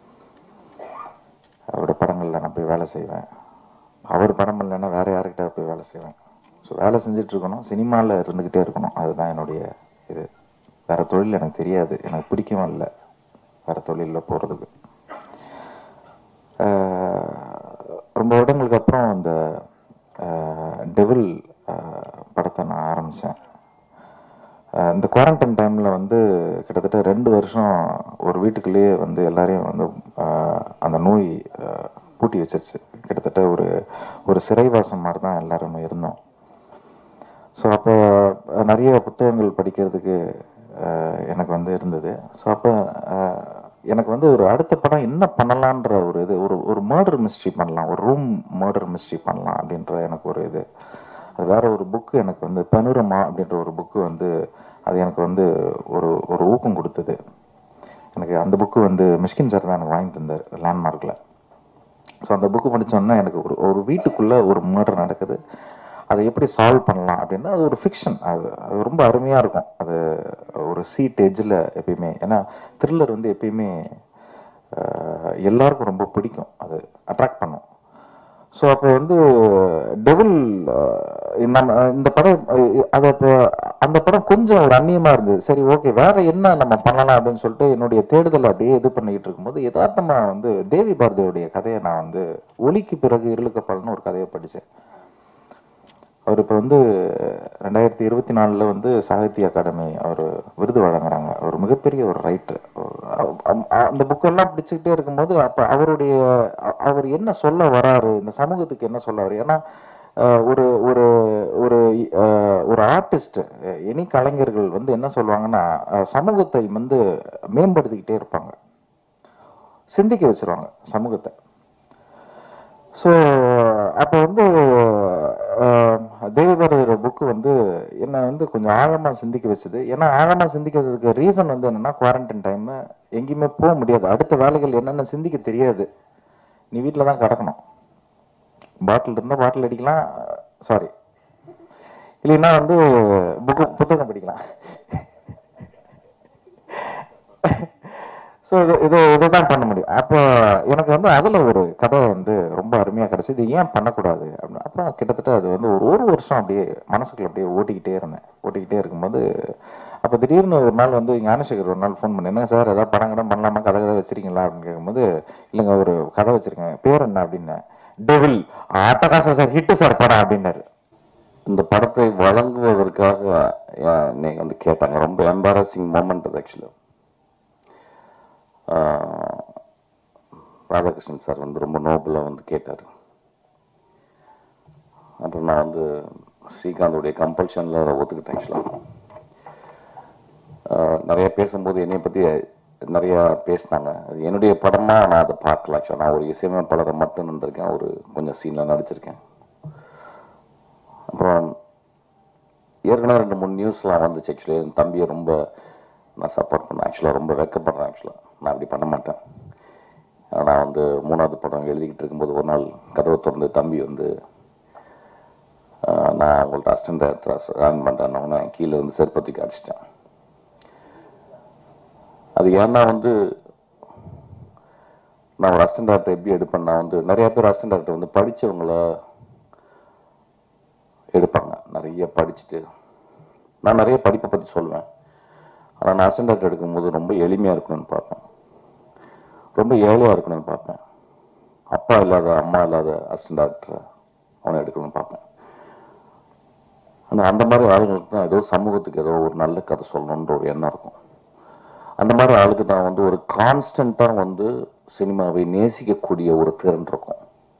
அவரோட படங்களில் நான் போய் வேலை செய்வேன் அவர் படம் இல்லைன்னா வேற யாருக்கிட்ட போய் வேலை செய்வேன் ஸோ வேலை செஞ்சுட்டு இருக்கணும் சினிமாவில் இருந்துக்கிட்டே இருக்கணும் அதுதான் என்னுடைய இது வேற தொழில் எனக்கு தெரியாது எனக்கு பிடிக்கவும் இல்லை வேற தொழிலில் போகிறதுக்கு ரொம்ப வருடங்களுக்கு அப்புறம் இந்த டெவில் படத்தை நான் ஆரம்பித்தேன் இந்த குவாரண்டைன் டைமில் வந்து கிட்டத்தட்ட ரெண்டு வருஷம் ஒரு வீட்டுக்குள்ளேயே வந்து எல்லாரையும் வந்து ஆஹ், அந்த நோய் ஆஹ், பூட்டி வச்சிருச்சு கிட்டத்தட்ட ஒரு ஒரு சிறைவாசம் மாதிரி தான் எல்லாருமே இருந்தோம் ஸோ அப்போ நிறைய புத்தகங்கள் படிக்கிறதுக்கு ஆஹ், எனக்கு வந்து இருந்தது ஸோ அப்போ எனக்கு வந்து ஒரு அடுத்த படம் என்ன பண்ணலான்ற ஒரு இது ஒரு ஒரு மர்டர் மிஸ்ட்ரி பண்ணலாம் ஒரு ரூம் மர்டர் மிஸ்ட்ரி பண்ணலாம் அப்படின்ற எனக்கு ஒரு இது அது வேற ஒரு புக்கு எனக்கு வந்து பனுரமா அப்படின்ற ஒரு புக்கு வந்து அது எனக்கு வந்து ஒரு ஒரு ஊக்கம் கொடுத்தது எனக்கு அந்த புக்கு வந்து மிஷ்கின் சார் தான் எனக்கு வாங்கி தந்தார் லேண்ட்மார்க்கில் ஸோ அந்த புக்கு படிச்சோன்னா எனக்கு ஒரு ஒரு வீட்டுக்குள்ளே ஒரு மர்டர் நடக்குது அதை எப்படி சால்வ் பண்ணலாம் அப்படின்னா அது ஒரு ஃபிக்ஷன் அது அது ரொம்ப அருமையாக இருக்கும் அது ஒரு சீட் எஜ்ஜில் எப்பயுமே ஏன்னா த்ரில்லர் வந்து எப்பயுமே அஹ், எல்லாருக்கும் ரொம்ப பிடிக்கும் அது அட்ராக்ட் பண்ணும் ஸோ அப்போ வந்து டெவில் நம்ம இந்த படம் அஹ், அது அப்போ அந்த படம் கொஞ்சம் ஒரு அந்நியமாக இருந்தது சரி ஓகே வேற என்ன நம்ம பண்ணலாம் அப்படின்னு சொல்லிட்டு என்னுடைய தேடுதல் அப்படியே இது பண்ணிக்கிட்டு இருக்கும்போது யதார்த்தமாக வந்து தேவி பாரதியுடைய கதையை நான் வந்து ஒலிக்கு பிறகு இருளுக்கப்பல்னு ஒரு கதையை படித்தேன் அவர் இப்போ வந்து ரெண்டாயிரத்தி இருபத்தி நாலில் வந்து சாகித்ய அகாடமி அவர் விருது வழங்குறாங்க அவர் மிகப்பெரிய ஒரு ரைட்டர் அந்த புக்கெல்லாம் பிடிச்சிக்கிட்டே இருக்கும்போது அப்போ அவருடைய அ- அவர் என்ன சொல்ல வராரு இந்த சமூகத்துக்கு என்ன சொல்ல வராரு ஏன்னா அஹ், ஒரு ஒரு ஒரு அஹ், ஒரு ஆர்டிஸ்ட் எனி கலைஞர்கள் வந்து என்ன சொல்லுவாங்கன்னா அஹ், சமூகத்தை வந்து மேம்படுத்திக்கிட்டே இருப்பாங்க சிந்திக்க வச்சிருவாங்க சமூகத்தை ஸோ அப்போ வந்து தேவபாரதியோட புக்கு வந்து என்னை வந்து கொஞ்சம் ஆழமாக சிந்திக்க வச்சது ஏன்னா ஆழமாக சிந்திக்க வச்சதுக்கு ரீசன் வந்து என்னன்னா குவாரண்டைன் டைம் எங்கேயுமே போக முடியாது அடுத்த வேலைகள் என்னென்ன சிந்திக்க தெரியாது நீ வீட்டில் தான் கிடக்கணும் பாட்டில் இருந்தால் பாட்டில் அடிக்கலாம் சாரி இல்லைன்னா வந்து புக்கு புத்தகம் படிக்கலாம் ஸோ இது இது இதை தான் பண்ண முடியும் அப்போ எனக்கு வந்து அதில் ஒரு கதை வந்து ரொம்ப அருமையாக கிடச்சி இது ஏன் பண்ணக்கூடாது அப்படின்னு அப்புறம் கிட்டத்தட்ட அது வந்து ஒரு ஒரு வருஷம் அப்படியே மனசுக்குள்ள அப்படியே ஓட்டிக்கிட்டே இருந்தேன் ஓட்டிக்கிட்டே இருக்கும்போது அப்போ திடீர்னு ஒரு நாள் வந்து ஞானசேகர் ஒரு நாள் ஃபோன் பண்ணி என்ன சார் ஏதாவது படம் கடம் பண்ணலாமா கதை கதை வச்சிருக்கீங்களா அப்படின்னு கேட்கும்போது இல்லைங்க ஒரு கதை வச்சிருக்கேன் பேர் என்ன அப்படின்னேன் டெவில் அட்டகாசம் சார் ஹிட்டு சார் படம் அப்படின்னாரு இந்த படத்தை வழங்குவதற்காக அஹ், நீங்க வந்து கேட்டாங்க ரொம்ப எம்பாரசிங் மூமெண்ட் அது ஆக்சுவலாக ராதாகிருஷ்ணன் சார் வந்து ரொம்ப நோபலாக வந்து கேட்டார் அப்புறம் நான் வந்து ஸ்ரீகாந்தோடைய கம்பல்ஷனில் ஒத்துக்கிட்டேன் ஆக்சுவலாக நிறைய பேசும்போது என்னை பற்றி நிறைய பேசினாங்க அது என்னுடைய படமா நான் அதை பார்க்கல ஆக்சுவலாக நான் ஒரு இசையமைப்பாளரை மட்டும் இருந்திருக்கேன் ஒரு கொஞ்சம் சீனில் நடிச்சிருக்கேன் அப்புறம் ஏற்கனவே ரெண்டு மூணு நியூஸ்லாம் வந்துச்சு ஆக்சுவலி என் தம்பியை ரொம்ப நான் சப்போர்ட் பண்ணேன் ஆக்சுவலாக ரொம்ப வெக்கப்படுறேன் ஆக்சுவலாக நான் அப்படி பண்ண மாட்டேன் ஆனா, நான் வந்து மூணாவது படம் எழுதிக்கிட்டு இருக்கும்போது ஒரு நாள் கதவை திறந்து தம்பி வந்து ஆஹ், நான் உங்கள்ட்ட அசிஸ்டன்ட் டேரக்டர் ஆன் பண்ணுறேன்னு கீழே இருந்து செருப்பத்துக்கு அடிச்சிட்டேன் அது ஏன்னா வந்து நான் ஒரு அசிஸ்டன்ட் டேரக்டர் எப்படி எடுப்பேன்னா வந்து நிறைய பேர் அசிஸ்டன்ட் டேரக்டர் வந்து படிச்சவங்கள எடுப்பாங்க நிறைய படிச்சுட்டு நான் நிறைய படிப்பை பற்றி சொல்லுவேன் ஆனால் நான் அசிஸ்டன்ட் டேரக்டர் எடுக்கும்போது ரொம்ப எளிமையாக இருக்கணும்னு பார்ப்பேன் ரொம்ப ஏழையாக இருக்கணும்னு பார்ப்பேன் அப்பா இல்லாத அம்மா இல்லாத அசிஸ்டன்ட் டேரக்டர் அவனை எடுக்கணும்னு பார்ப்பேன் ஆனால் அந்த மாதிரி ஆளுங்களுக்கு தான் ஏதோ சமூகத்துக்கு ஏதோ ஒரு நல்ல கதை சொல்லணுன்ற ஒரு எண்ணம் இருக்கும் அந்த மாதிரி ஆளுக்கு தான் வந்து ஒரு கான்ஸ்டண்ட்டாக வந்து சினிமாவை நேசிக்கக்கூடிய ஒரு திறன் இருக்கும்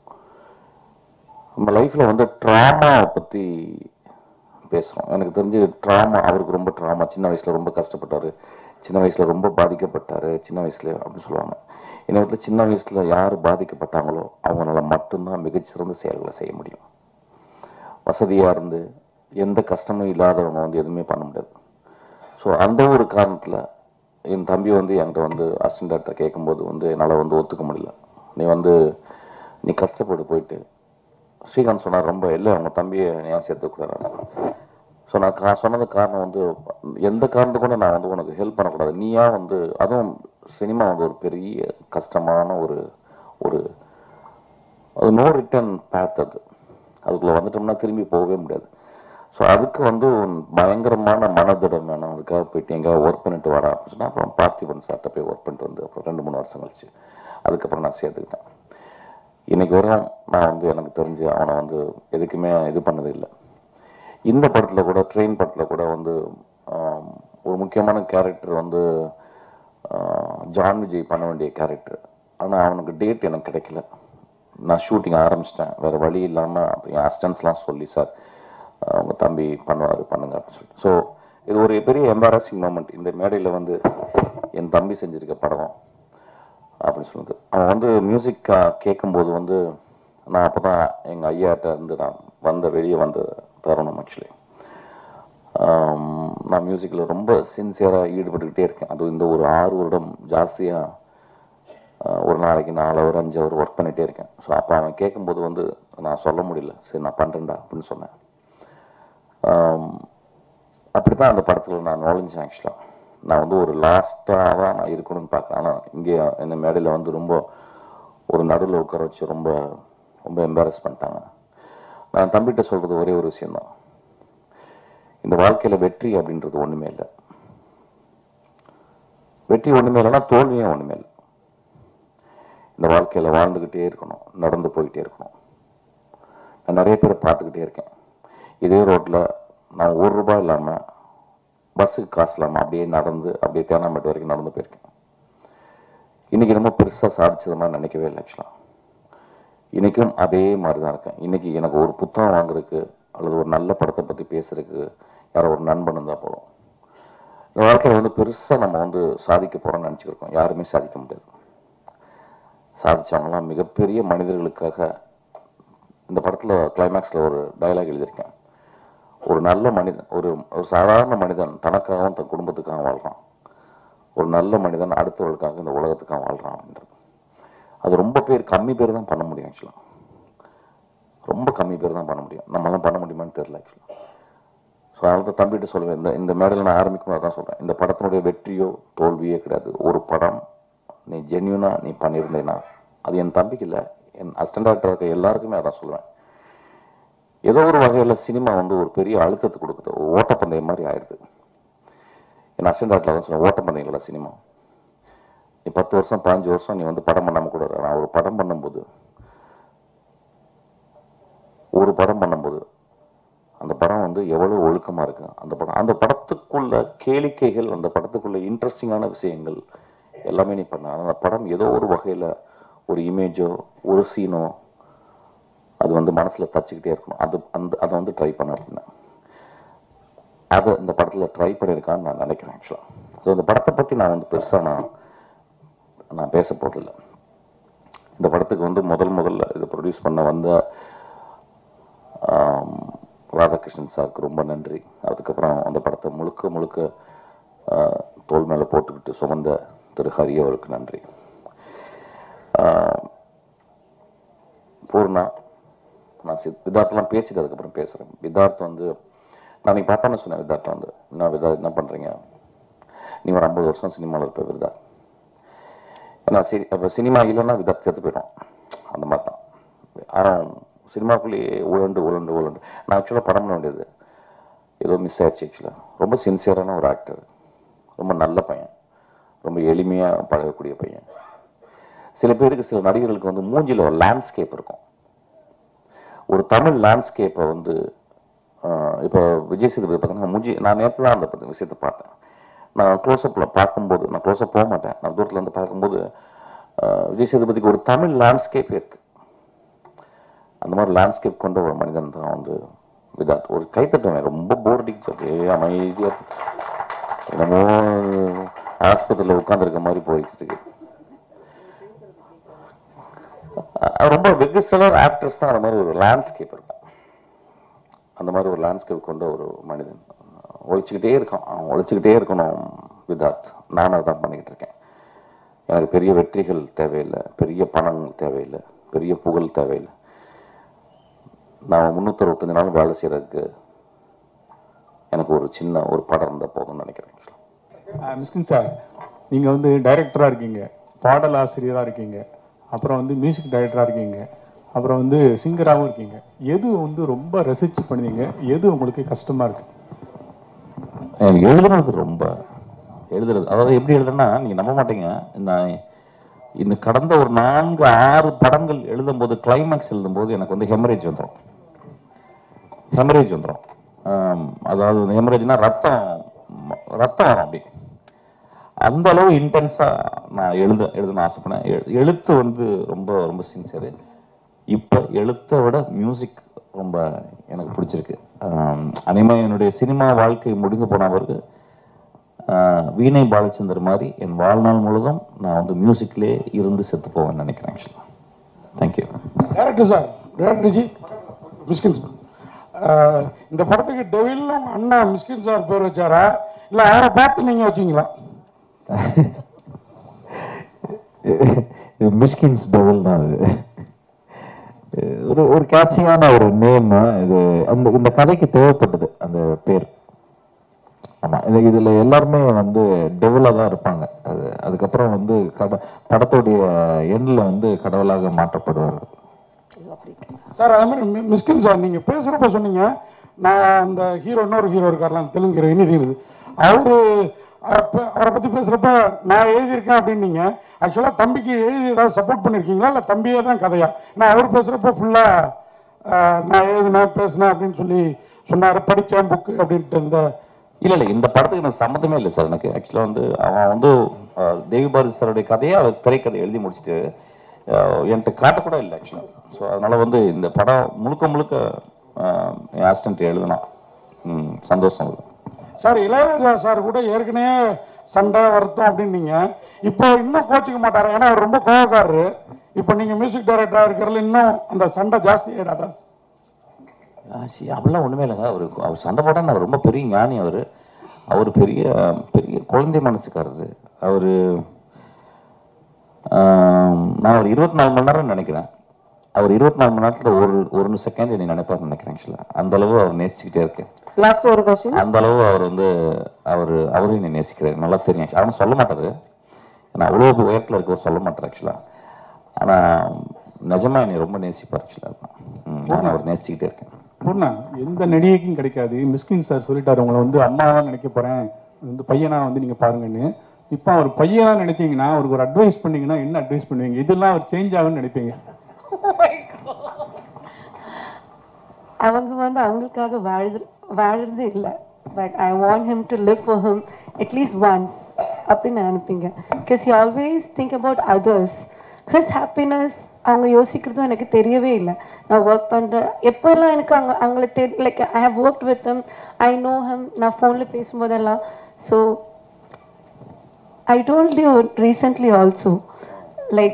நம்ம லைஃப்பில் வந்து ட்ராமாவை பற்றி பேசுகிறோம் எனக்கு தெரிஞ்சு ட்ராமா அவருக்கு ரொம்ப ட்ராமா சின்ன வயசில் ரொம்ப கஷ்டப்பட்டார் சின்ன வயசில் ரொம்ப பாதிக்கப்பட்டார் சின்ன வயசுல அப்படின்னு சொல்லுவாங்க என்னை வந்து சின்ன வயசில் யார் பாதிக்கப்பட்டாங்களோ அவங்களால மட்டும்தான் மிகச்சிறந்த செயல்களை செய்ய முடியும் வசதியாக இருந்து எந்த கஷ்டமும் இல்லாதவங்க வந்து எதுவுமே பண்ண முடியாது ஸோ அந்த ஒரு காரணத்தில் என் தம்பி வந்து என்கிட்ட வந்து அசிஸ்டன்ட் டாக்டர் கேட்கும்போது வந்து என்னால் வந்து ஒத்துக்க முடியல நீ வந்து நீ கஷ்டப்பட்டு போயிட்டு ஸ்ரீகாந்த் சொன்னார் ரொம்ப இல்லை அவங்க தம்பியை ஏன் சேர்த்துக்கூடாது ஸோ நான் கா சொன்னது காரணம் வந்து எந்த காரணத்துக்கு கூட நான் வந்து உனக்கு ஹெல்ப் பண்ணக்கூடாது நீயா வந்து அதுவும் சினிமா வந்து ஒரு பெரிய கஷ்டமான ஒரு ஒரு அது நோ ரிட்டர்ன் பேத் அது அதுக்குள்ளே வந்துட்டோம்னா திரும்பி போகவே முடியாது ஸோ அதுக்கு வந்து ஒரு பயங்கரமான மனதிடம் வேணும் அதுக்காக போயிட்டு எங்கேயாவது ஒர்க் பண்ணிட்டு வரா அப்படின்னு சொன்னா அப்புறம் பார்த்திபன் சார்கிட்ட போய் ஒர்க் பண்ணிட்டு வந்து அப்புறம் ரெண்டு மூணு வருஷம் கழிச்சு அதுக்கப்புறம் நான் சேர்த்துக்கிட்டேன் இன்னைக்கு வரையும் நான் வந்து எனக்கு தெரிஞ்சு அவனை வந்து எதுக்குமே இது பண்ணது இல்லை இந்த படத்தில் கூட ட்ரெயின் படத்தில் கூட வந்து ஆம், ஒரு முக்கியமான கேரக்டர் வந்து ஆ, ஜான் விஜய் பண்ண வேண்டிய கேரக்டர் ஆனால் அவனுக்கு டேட் எனக்கு கிடைக்கல நான் ஷூட்டிங் ஆரம்பிச்சிட்டேன் வேறு வழி இல்லாமல் அப்படி அசிஸ்டன்ஸ்லாம் சொல்லி சார் அவங்க தம்பி பண்ணுவார் பண்ணுங்க அப்படின்னு சொல்லிட்டு ஸோ இது ஒரு பெரிய எம்பாரசிங் மூமெண்ட் இந்த மேடையில் வந்து என் தம்பி செஞ்சிருக்க படம் அப்படின்னு சொல்லுது அவன் வந்து மியூசிக் கேட்கும்போது வந்து நான் அப்போ தான் எங்கள் ஐயாட்ட இருந்து நான் வந்த வெளியே வந்த தருணம் ஆக்சுவலி நான் மியூசிக்கில் ரொம்ப சின்சியராக ஈடுபட்டுக்கிட்டே இருக்கேன் அது இந்த ஒரு ஆறு வருடம் ஜாஸ்தியாக ஒரு நாளைக்கு நாலு அவர் அஞ்சு அவர் ஒர்க் பண்ணிகிட்டே இருக்கேன் ஸோ அப்போ அவன் கேட்கும்போது வந்து நான் சொல்ல முடியல சரி நான் பண்ணுறேன்டா அப்படின்னு சொன்னேன் அப்படி தான் அந்த படத்தில் நான் நுழைஞ்சேன் ஆக்சுவலாக நான் வந்து ஒரு லாஸ்ட்டாக தான் நான் இருக்கணும்னு பார்க்குறேன் ஆனால் இங்கே இந்த மேடையில் வந்து ரொம்ப ஒரு நடுவில் உட்கார வச்சு ரொம்ப ரொம்ப எம்பாரஸ் பண்ணிட்டாங்க நான் தம்பிகிட்ட சொல்கிறது ஒரே ஒரு விஷயம்தான் இந்த வாழ்க்கையில் வெற்றி அப்படின்றது ஒன்றுமே இல்லை வெற்றி ஒன்றுமே இல்லைன்னா தோல்வியும் ஒன்றுமே இல்லை இந்த வாழ்க்கையில் வாழ்ந்துக்கிட்டே இருக்கணும் நடந்து போயிட்டே இருக்கணும் நான் நிறைய பேரை பார்த்துக்கிட்டே இருக்கேன் இதே ரோட்டில் நான் ஒரு ரூபாய் இல்லாமல் பஸ்ஸுக்கு காசு இல்லாமல் அப்படியே நடந்து அப்படியே தேனாம்பேட்டை வரைக்கும் நடந்து போயிருக்கேன் இன்னைக்கு ரொம்ப பெருசாக சாதிச்சது மாதிரி நினைக்கவே இல்லை ஆக்சுவலாக இன்னைக்கும் அதே மாதிரி தான் இருக்கேன் இன்னைக்கு எனக்கு ஒரு புத்தகம் வாங்குறதுக்கு அல்லது ஒரு நல்ல படத்தை பற்றி பேசுறதுக்கு யாரோ ஒரு நண்பன் இருந்தால் போதும் இந்த வாழ்க்கையில் வந்து பெருசாக நம்ம வந்து சாதிக்க போகிறோம்னு நினச்சிக்கிருக்கோம் யாருமே சாதிக்க முடியாது சாதிச்சவங்கலாம் மிகப்பெரிய மனிதர்களுக்காக இந்த படத்தில் கிளைமேக்ஸில் ஒரு டயலாக் எழுதியிருக்கேன் ஒரு நல்ல மனிதன் ஒரு ஒரு சாதாரண மனிதன் தனக்காகவும் தன் குடும்பத்துக்காக வாழ்கிறான் ஒரு நல்ல மனிதன் அடுத்தவர்களுக்காக இந்த உலகத்துக்காக வாழ்கிறான் அப்படின்றது அது ரொம்ப பேர் கம்மி பேர் தான் பண்ண முடியும் ஆக்சுவலாக ரொம்ப கம்மி பேர் தான் பண்ண முடியும் நம்மளாம் பண்ண முடியுமான்னு தெரியல ஆக்சுவலாக ஸோ அதனால தான் தம்பிகிட்ட சொல்லுவேன் இந்த இந்த மேடையில் நான் ஆரம்பிக்கும் போது தான் சொல்கிறேன் இந்த படத்தினுடைய வெற்றியோ தோல்வியோ கிடையாது ஒரு படம் நீ ஜென்யூனாக நீ பண்ணியிருந்தேன்னா அது என் தம்பிக்கு இல்லை என் அசிஸ்டன்ட் டாக்டர் இருக்க எல்லாருக்குமே அதான் சொல்லுவேன் ஏதோ ஒரு வகையில் சினிமா வந்து ஒரு பெரிய அழுத்தத்தை கொடுக்குது ஒரு ஓட்டப்பந்தயம் மாதிரி ஆயிடுது என் அசிஸ்டன்ட் டாக்டர் தான் சொல்லுவேன் ஓட்டப்பந்தயம் இல்லை சினிமா நீ பத்து வருஷம் பதினஞ்சு வருஷம் நீ வந்து படம் பண்ணாமல் கூட இரு. நான் ஒரு படம் பண்ணும்போது ஒரு படம் பண்ணும்போது அந்த படம் வந்து எவ்வளவு ஒழுக்கமா இருக்கு அந்த படம் அந்த படத்துக்குள்ள கேளிக்கைகள் அந்த படத்துக்குள்ள இன்ட்ரெஸ்டிங்கான விஷயங்கள் எல்லாமே நீ பண்ண ஆனா அந்த படம் ஏதோ ஒரு வகையில ஒரு இமேஜோ ஒரு சீனோ அது வந்து மனசுல தச்சுக்கிட்டே இருக்கணும் அது அந்த அதை வந்து ட்ரை பண்ண அப்படின்னா அதை இந்த படத்துல ட்ரை பண்ணியிருக்கான்னு நான் நினைக்கிறேன் ஆக்சுவலாக ஸோ இந்த படத்தை பற்றி நான் வந்து பெருசாக நான் நான் பேச போகிறதில்ல இந்த படத்துக்கு வந்து முதல் முதல்ல இதை ப்ரொடியூஸ் பண்ண வந்த ஆம், ராதாகிருஷ்ணன் சாருக்கு ரொம்ப நன்றி அதுக்கப்புறம் அந்த படத்தை முழுக்க முழுக்க ஆ, தோள் மேலே போட்டுக்கிட்டு சுமந்த திரு ஹரி அவருக்கு நன்றி ஆ, பூர்ணா நான் சி விதார்த்தெலாம் பேசிட்டு அதுக்கப்புறம் பேசுகிறேன் விதார்த் வந்து நான் நீ பார்த்தானே சொன்னேன் விதார்த்தம் வந்து என்ன விதா என்ன பண்ணுறீங்க நீ ஒரு ஐம்பது வருஷம் சினிமாவில் இருப்ப விருதா ஏன்னா சி இப்போ சினிமா இல்லைன்னா விதார்த் செத்து போயிடும் அந்த மாதிரி தான் ஆனால் சினிமாக்குள்ளேயே உழண்டு உழண்டு உழண்டு நான் ஆக்சுவலாக படம் பண்ண வேண்டியது ஏதோ மிஸ் ஆயிடுச்சு ஆக்சுவலாக ரொம்ப சின்சியரான ஒரு ஆக்டர் ரொம்ப நல்ல பையன் ரொம்ப எளிமையாக பழகக்கூடிய பையன் சில பேருக்கு சில நடிகர்களுக்கு வந்து மூஞ்சில ஒரு லேண்ட்ஸ்கேப் இருக்கும் ஒரு தமிழ் லேண்ட்ஸ்கேப்பை வந்து ஆஹ், இப்போ விஜய் சேதுபதி பார்த்தீங்கன்னா மூஞ்சி நான் நேற்று தான் அந்த பத்தி- விஷயத்தை பார்த்தேன் நான் க்ளோஸ்அப்பில் பார்க்கும்போது நான் க்ளோஸ்அப் போக மாட்டேன் நான் தூரத்துல இருந்து பார்க்கும்போது ஆஹ், விஜய் சேதுபதிக்கு ஒரு தமிழ் லேண்ட்ஸ்கேப் இருக்கு அந்த மாதிரி லேண்ட்ஸ்கேப் கொண்ட ஒரு மனிதன் தான் வந்து விதாத் ஒரு கைத்தட்டுவேன் ரொம்ப போர் அடிக்கிறது அமைதியாக என்னமோ ஆஸ்பத்திரியில் உட்காந்துருக்க மாதிரி போயிட்டு இருக்கு அஹ் ரொம்ப வெகு சிலர் ஆக்டர்ஸ் தான் அந்த மாதிரி ஒரு லேண்ட்ஸ்கேப் இருக்கும் அந்த மாதிரி ஒரு லேண்ட்ஸ்கேப் கொண்ட ஒரு மனிதன் ஒழிச்சுக்கிட்டே இருக்கான் அவன் ஒழிச்சுக்கிட்டே இருக்கணும் விதார்த் நானும் அதான் பண்ணிக்கிட்டு இருக்கேன் எனக்கு பெரிய வெற்றிகள் தேவையில்லை பெரிய பணம் தேவையில்லை பெரிய புகழ் தேவையில்லை நான் முந்நூற்றி அறுபத்தஞ்சு நாள் வேலை செய்கிறதுக்கு எனக்கு ஒரு சின்ன ஒரு படம் இருந்தால் போதும்னு நினைக்கிறேன் மிஸ்கின் சார் நீங்கள் வந்து டைரக்டராக இருக்கீங்க பாடல் ஆசிரியராக இருக்கீங்க அப்புறம் வந்து மியூசிக் டைரக்டராக இருக்கீங்க அப்புறம் வந்து சிங்கராகவும் இருக்கீங்க எது வந்து ரொம்ப ரசித்து பண்ணுவீங்க எது உங்களுக்கு கஷ்டமாக இருக்கு எனக்கு எழுதுறது ரொம்ப எழுதுறது அதாவது எப்படி எழுதுனா நீங்க நம்ப மாட்டீங்க நான் இந்த கடந்த ஒரு நான்கு ஆறு படங்கள் எழுதும்போது கிளைமேக்ஸ் எழுதும்போது எனக்கு வந்து ஹெமரேஜ் வந்துடும் ஹெமரேஜ் வந்துடும் அதாவது ஹெமரேஜ்னா ரத்தம் ம- ரத்தம் வரும் அப்படி அந்த அளவு இன்டென்ஸாக நான் எழுத எழுதணும்னு ஆசைப்படேன் எழு- எழுத்து வந்து ரொம்ப ரொம்ப சின்சியரு இப்போ எழுத்தை விட மியூசிக் ரொம்ப எனக்கு பிடிச்சிருக்கு அனிமே என்னுடைய சினிமா வாழ்க்கை முடிந்து போன பிறகு ஆஹ், வீணை பாலச்சந்தர் மாதிரி என் வாழ்நாள் முழுதும் நான் வந்து மியூசிக்லேயே இருந்து செத்து போவேன்னு நினைக்கிறேன் ஆக்சுவலாக thank you director sir director ji Mysskin sir அஹ், இந்த படத்துக்கு டெவில்னு உங்க அண்ணன் மிஸ்கின் சார் பேர் வச்சாரா இல்லை அவரை பார்த்து நீங்கள் வச்சீங்களா இது மிஷ்கின்ஸ் டபுள் தான் இது ஒரு ஒரு கேட்சியான ஒரு நேம் இது அந்த இந்த கதைக்கு தேவைப்பட்டது அந்த பேர் ஆமா இது இதுல எல்லாருமே வந்து டெவலாக தான் இருப்பாங்க அது அதுக்கப்புறம் வந்து கட படத்துடைய எண்ணில் வந்து கடவுளாக மாற்றப்படுவார் சார் அதே மாதிரி மி- மிஸ்கின் சார் நீங்கள் பேசுகிறப்ப சொன்னீங்க நான் அந்த ஹீரோ இன்னொரு ஹீரோ இருக்கார்லாம் தெலுங்கு இனிதி அவரு அப்ப- அவரை பற்றி பேசுகிறப்ப நான் எழுதியிருக்கேன் அப்படின்னீங்க ஆக்சுவலாக தம்பிக்கு எழுதி ஏதாவது சப்போர்ட் பண்ணியிருக்கீங்களா இல்லை தம்பியே தான் கதையா நான் அவர் பேசுகிறப்ப ஃபுல்லாக நான் எழுதினேன் பேசினேன் அப்படின்னு சொல்லி சொன்னார் படித்தேன் புக்கு அப்படின்ட்டு இந்த இல்லை இல்லை இந்த படத்துக்கு எனக்கு சம்மந்தமே இல்லை சார் எனக்கு ஆக்சுவலாக வந்து அவன் வந்து அஹ், தேவி பாரதி சாருடைய கதையை அவர் திரைக்கதை எழுதி முடிச்சுட்டு அஹ், என்கிட்ட காட்டக்கூட இல்லை ஆக்சுவலாக ஸோ அதனால வந்து இந்த படம் முழுக்க முழுக்க அஹ், என் ஆசிஸ்டன்ட் எழுதினான் ம், சந்தோஷம் அது சார் இளையராஜா சார் கூட ஏற்கனவே சண்டை வருத்தம் அப்படின்னீங்க இப்போ இன்னும் கோச்சிக்க மாட்டாரு ஏன்னா அவர் ரொம்ப கோவக்காரரு இப்போ நீங்கள் மியூசிக் டைரக்டராக இருக்கிறதுல இன்னும் அந்த சண்டை ஜாஸ்தி ஆகிடாதா ஆச்சி, அப்படிலாம் ஒன்றுமே இல்லைங்க அவர் அவர் சண்டை போட்டால் அவர் ரொம்ப பெரிய ஞானி அவர் அவர் பெரிய பெரிய குழந்தை மனசுக்காரரு அவர் நான் ஒரு இருபத்தி நாலு மணி நேரம் நினைக்கிறேன் அவர் இருபத்தி நாலு மணி நேரத்தில் ஒரு ஒரு செகண்ட் என்னை நினைப்பார்னு நினைக்கிறேன் ஆக்சுவலாக அந்த அளவு அவர் நேசிச்சுக்கிட்டே இருக்கேன் லாஸ்ட் ஒரு கொஸ்டின் அந்த அளவு அவர் வந்து அவர் அவரும் என்னை நேசிக்கிறார் நல்லா தெரியும் அவனும் சொல்ல மாட்டாரு ஏன்னா அவ்வளோ உயரத்தில் இருக்கவர் சொல்ல மாட்டார் ஆக்சுவலாக ஆனால் நிஜமா என்னை ரொம்ப நேசிப்பார் ஆக்சுவலாக நான் அவர் நேசிச்சுக்கிட்டே இருக்கேன் பூர்ணா எந்த நடிகைக்கும் கிடைக்காது மிஸ்கின் சார் சொல்லிட்டாரு உங்களை வந்து அம்மாவா நினைக்க போறேன் வந்து பையனா வந்து நீங்க பாருங்கன்னு இப்போ அவர் பையனா நினைச்சீங்கன்னா அவருக்கு ஒரு அட்வைஸ் பண்ணீங்கன்னா என்ன அட்வைஸ் பண்ணுவீங்க இதெல்லாம் அவர் சேஞ்ச் ஆகும்னு நினைப்பீங்க அவங்க வந்து அவங்களுக்காக வாழுது வாழுறதே இல்லை but I want him to live for him at least once அப்படின்னு நான் நினைப்பீங்க because he always think about others his happiness அவங்க யோசிக்கிறதும் எனக்கு தெரியவே இல்லை நான் ஒர்க் பண்ணுறேன் எப்போல்லாம் எனக்கு அவங்க அவங்கள தெரி like I have work with him I know him நான் ஃபோனில் பேசும்போதெல்லாம் so I told you recently also, like,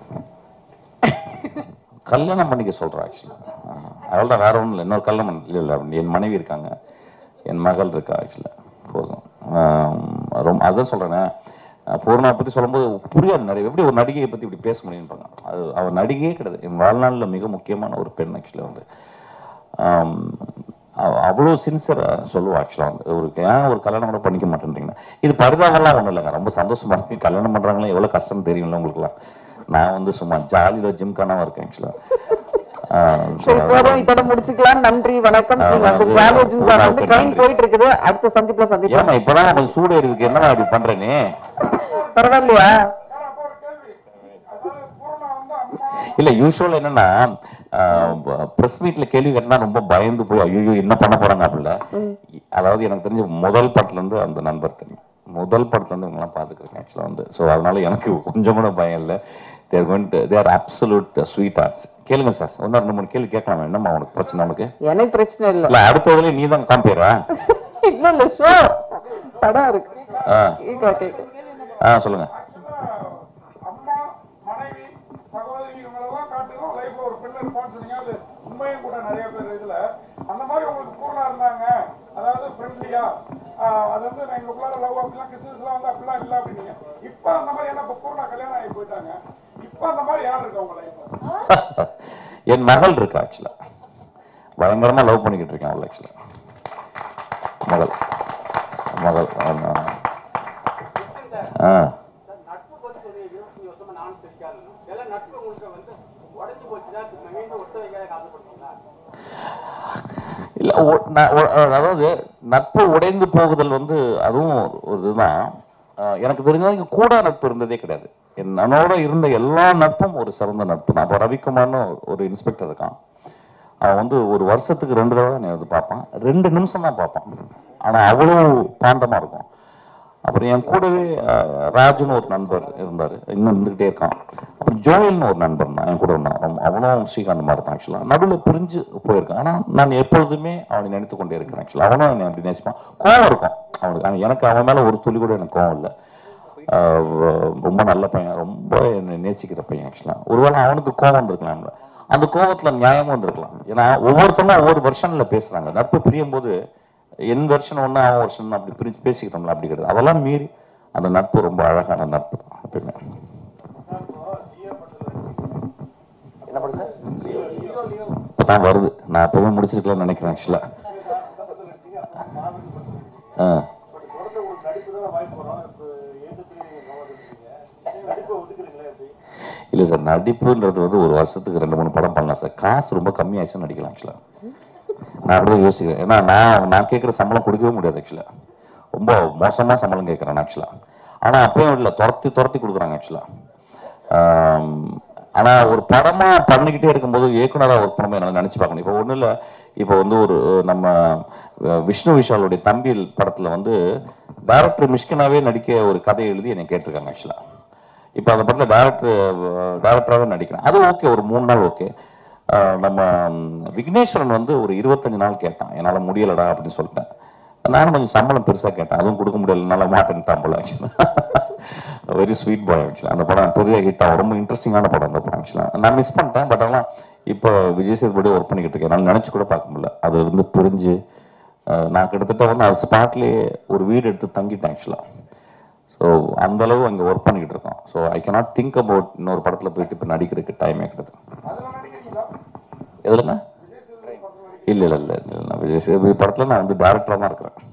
கல்யாணம் பண்ணிக்க சொல்கிறேன் ஆக்சுவலாக அவள் தான் வேற ஒன்றும் இல்லை இன்னொரு கல்யாணம் பண்ண- இல்லை இல்லை என் மனைவி இருக்காங்க என் மகள் இருக்கா ஆக்சுவலாக போதும் ஆம், ரொம்ப அதான் சொல்கிறேனே பூர்ணா பற்றி சொல்லும்போது புரியாது நிறைய எப்படி ஒரு நடிகையை பற்றி இப்படி பேச முடியும்ன்றாங்க அது அவள் நடிகையே கிடையாது என் வாழ்நாளில் மிக முக்கியமான ஒரு பெண் ஆக்சுவலாக வந்து ஆம், அவ- அவ்வளோ சின்சியராக சொல்லுவா ஆக்சுவலாக வந்து ஒரு ஏன் ஒரு கல்யாணம் கூட பண்ணிக்க மாட்டேன்றீங்கன்னா இது பரிதாபம்லாம் ஒன்றும் இல்லைங்க ரொம்ப சந்தோஷமா இருக்கு கல்யாணம் பண்ணுறாங்களே எவ்வளோ கஷ்டம் தெரியும்ல உங்களுக்குலாம் நான் வந்து சும்மா ஜாலியில் ஜிம் காணாமல் இருக்கேன் ஆக்சுவலாக சரி போதும் இதோட முடிச்சுக்கலாம் நன்றி வணக்கம் ஆ, நீங்க அந்த அது ஜாலி ஒரு ஜிம்கான் வந்து நன்றி. ட்ரெயின் போயிட்டு இருக்குது அடுத்த சந்திப்புல சந்திப்போம் ஏமா இப்பதான் கொஞ்சம் சூடு இருக்கு என்ன இப்படி பண்றேனே பரவாயில்லையா இல்ல யூஸ்வல் என்னன்னா பிரஸ் மீட்ல கேள்வி கேட்டா ரொம்ப பயந்து போய் ஐயோ என்ன பண்ண போறாங்க அப்படில அதாவது எனக்கு தெரிஞ்ச முதல் படத்துல இருந்து அந்த நண்பர் தெரியும் முதல் படத்துல இருந்து இவங்கெல்லாம் பாத்துக்கிறேன் ஆக்சுவலா வந்து ஸோ அதனால எனக்கு கொஞ்சம் கூட பயம் இல்லை there going there absolute sweethearts கேளுங்க சார் ஒன்னு ரெண்டு மூணு கேள்வி கேட்கலாம் என்னம்மா உனக்கு பிரச்சனை உனக்கு எனக்கு பிரச்சனை இல்ல இல்ல அடுத்ததுல நீ தான் காம்பேரா இல்ல இல்ல ஷோ படம் இருக்கு ஆ கேட்க கேட்க ஆ சொல்லுங்க அம்மா மனைவி சகோதரி இவங்களெல்லாம் காட்டிலும் லைஃப்ல ஒரு பெண் இருப்பான்னு சொன்னீங்க அது உண்மையும் கூட நிறைய பேர் இதுல அந்த மாதிரி உங்களுக்கு பூர்ணா இருந்தாங்க அதாவது ஃப்ரெண்ட்லியா அது வந்து எங்களுக்குள்ளார லவ் அப்படிலாம் கிசஸ்லாம் வந்து அப்படிலாம் இல்லை அப்படின்னீங்க இப்போ அந்த மாதிரி ஏன்னா இப்போ பூர்ணா கல்யாணம் ஆகி போயிட்டாங்க இப்போ அந்த மாதிரி யார் இருக்கா உங்க லைஃப்ல என் மகள் இருக்கா ஆக்சுவலா பயங்கரமா லவ் பண்ணிக்கிட்டு இருக்கேன் அவள் ஆக்சுவலா மகள் மகள் ஆமா. ஆ இல்ல ஒ- நான் ஒ- அதாவது நட்பு உடைந்து போகுதல் வந்து அதுவும் ஒரு இதுதான் அஹ் எனக்கு தெரிஞ்சது இங்க கூட நட்பு இருந்ததே கிடையாது என் என்னோட இருந்த எல்லா நட்பும் ஒரு சிறந்த நட்பு தான் அப்போ ரவிக்குமார்னு ஒரு இன்ஸ்பெக்டர் இருக்கான் அவன் வந்து ஒரு வருஷத்துக்கு ரெண்டு தடவை நீ வந்து பார்ப்பான் ரெண்டு நிமிஷம் தான் பார்ப்பான் ஆனா அவ்வளோ பாந்தமா இருக்கும் அப்புறம் என் கூடவே அஹ், ராஜுன்னு ஒரு நண்பர் இருந்தார் இன்னும் இருந்துகிட்டே இருக்கான் அப்புறம் ஜோயல்னு ஒரு நண்பர் தான் என் கூட இருந்தான் அவன் அவனும் ஸ்ரீகாந்த் மாதிரி தான் ஆக்சுவலாக நடுவில் பிரிஞ்சு போயிருக்கான் ஆனால் நான் எப்பொழுதுமே அவனை நினைத்து கொண்டே இருக்கிறேன் ஆக்சுவலாக அவனும் என்னை அப்படி நேசிப்பான் கோவம் இருக்கும் அவனுக்கு ஆனா எனக்கு அவன் மேலே ஒரு துளி கூட எனக்கு கோவம் இல்லை ஆஹ் ரொம்ப நல்ல பையன் ரொம்ப என்னை நேசிக்கிற பையன் ஆக்சுவலாக ஒருவேளை அவனுக்கு கோவம் வந்திருக்கலாம் அந்த கோவத்துல நியாயமும் வந்திருக்கலாம் ஏன்னா ஒவ்வொருத்தரும் ஒவ்வொரு வருஷன்ல பேசுறாங்க நட்பு பிரியும் போது என் வருஷன் ஒன்று அவன் வருஷன் அப்படி பிரிச்சு பேசிக்கிட்டோம்ல அப்படி கிடையாது அதெல்லாம் மீறி அந்த நட்பு ரொம்ப அழகான நட்பு தான் எப்பயுமே என்ன படம் சார் இப்பதான் வருது நான் எப்பவுமே முடிச்சிருக்கலாம்னு நினைக்கிறேன் ஆக்சுவலா ஆ இல்லை சார் நடிப்புன்றது வந்து ஒரு வருஷத்துக்கு ரெண்டு மூணு படம் பண்ணலாம் சார் காசு ரொம்ப கம்மியாச்சுன்னு நடிக்கலாம் ஆக்சுவலாக நான் அப்படிதான் யோசிக்கிறேன் ஏன்னா நான் நான் கேட்குற சம்பளம் கொடுக்கவே முடியாது ஆக்சுவலாக ரொம்ப மோசமாக சம்பளம் கேட்குறேன் ஆக்சுவலாக ஆனால் அப்பயும் இல்லை துரத்தி துரத்தி கொடுக்குறாங்க ஆக்சுவலாக ஆனால் ஒரு படமாக பண்ணிக்கிட்டே இருக்கும்போது இயக்குனராக ஒர்க் பண்ணும்போது என்னால் நினச்சி பார்க்கணும் இப்போ ஒன்றும் இல்லை இப்போ வந்து ஒரு நம்ம அஹ், விஷ்ணு விஷாலுடைய தம்பி படத்தில் வந்து டைரக்டர் மிஷ்கினாவே நடிக்க ஒரு கதை எழுதி என்னை கேட்டிருக்காங்க ஆக்சுவலாக இப்போ அந்த படத்தில் டேரக்டர் டேரக்டராகவே நடிக்கிறேன் அது ஓகே ஒரு மூணு நாள் ஓகே நம்ம ம், விக்னேஸ்வரன் வந்து ஒரு இருபத்தஞ்சு நாள் கேட்டான் என்னால் முடியலடா அப்படின்னு சொல்லிட்டேன் நானும் கொஞ்சம் சம்பளம் பெருசாக கேட்டேன் அதுவும் கொடுக்க முடியலனால மாட்டேன்ட்டான் போல ஆக்சுவலாக வெரி ஸ்வீட் பாய் ஆக்சுவலாக அந்த படம் பெரிய ஹிட் ஆகும் ரொம்ப இன்ட்ரெஸ்டிங்கான படம் அந்த படம் ஆக்சுவலாக நான் மிஸ் பண்ணிட்டேன் பட் ஆனால் இப்போ விஜய் சேதுபடி ஒர்க் பண்ணிக்கிட்டு இருக்கேன் என்னால் நினச்சி கூட பார்க்க முடியல அது இருந்து புரிஞ்சு அஹ், நான் கிட்டத்தட்ட வந்து அது ஸ்பாட்லேயே ஒரு வீடு எடுத்து தங்கிட்டேன் ஆக்சுவலாக ஸோ அந்த அளவு அங்கே ஒர்க் பண்ணிக்கிட்டு இருக்கோம் so I cannot think about இன்னொரு படத்தில் போயிட்டு இப்போ நடிக்கிறதுக்கு டைமே கிடையாது எதுலங்க இல்லை இல்லை இல்லை இல்லை நான் விஜய் சேதுபதி படத்தில் நான் வந்து டேரக்டராக தான் இருக்கிறேன்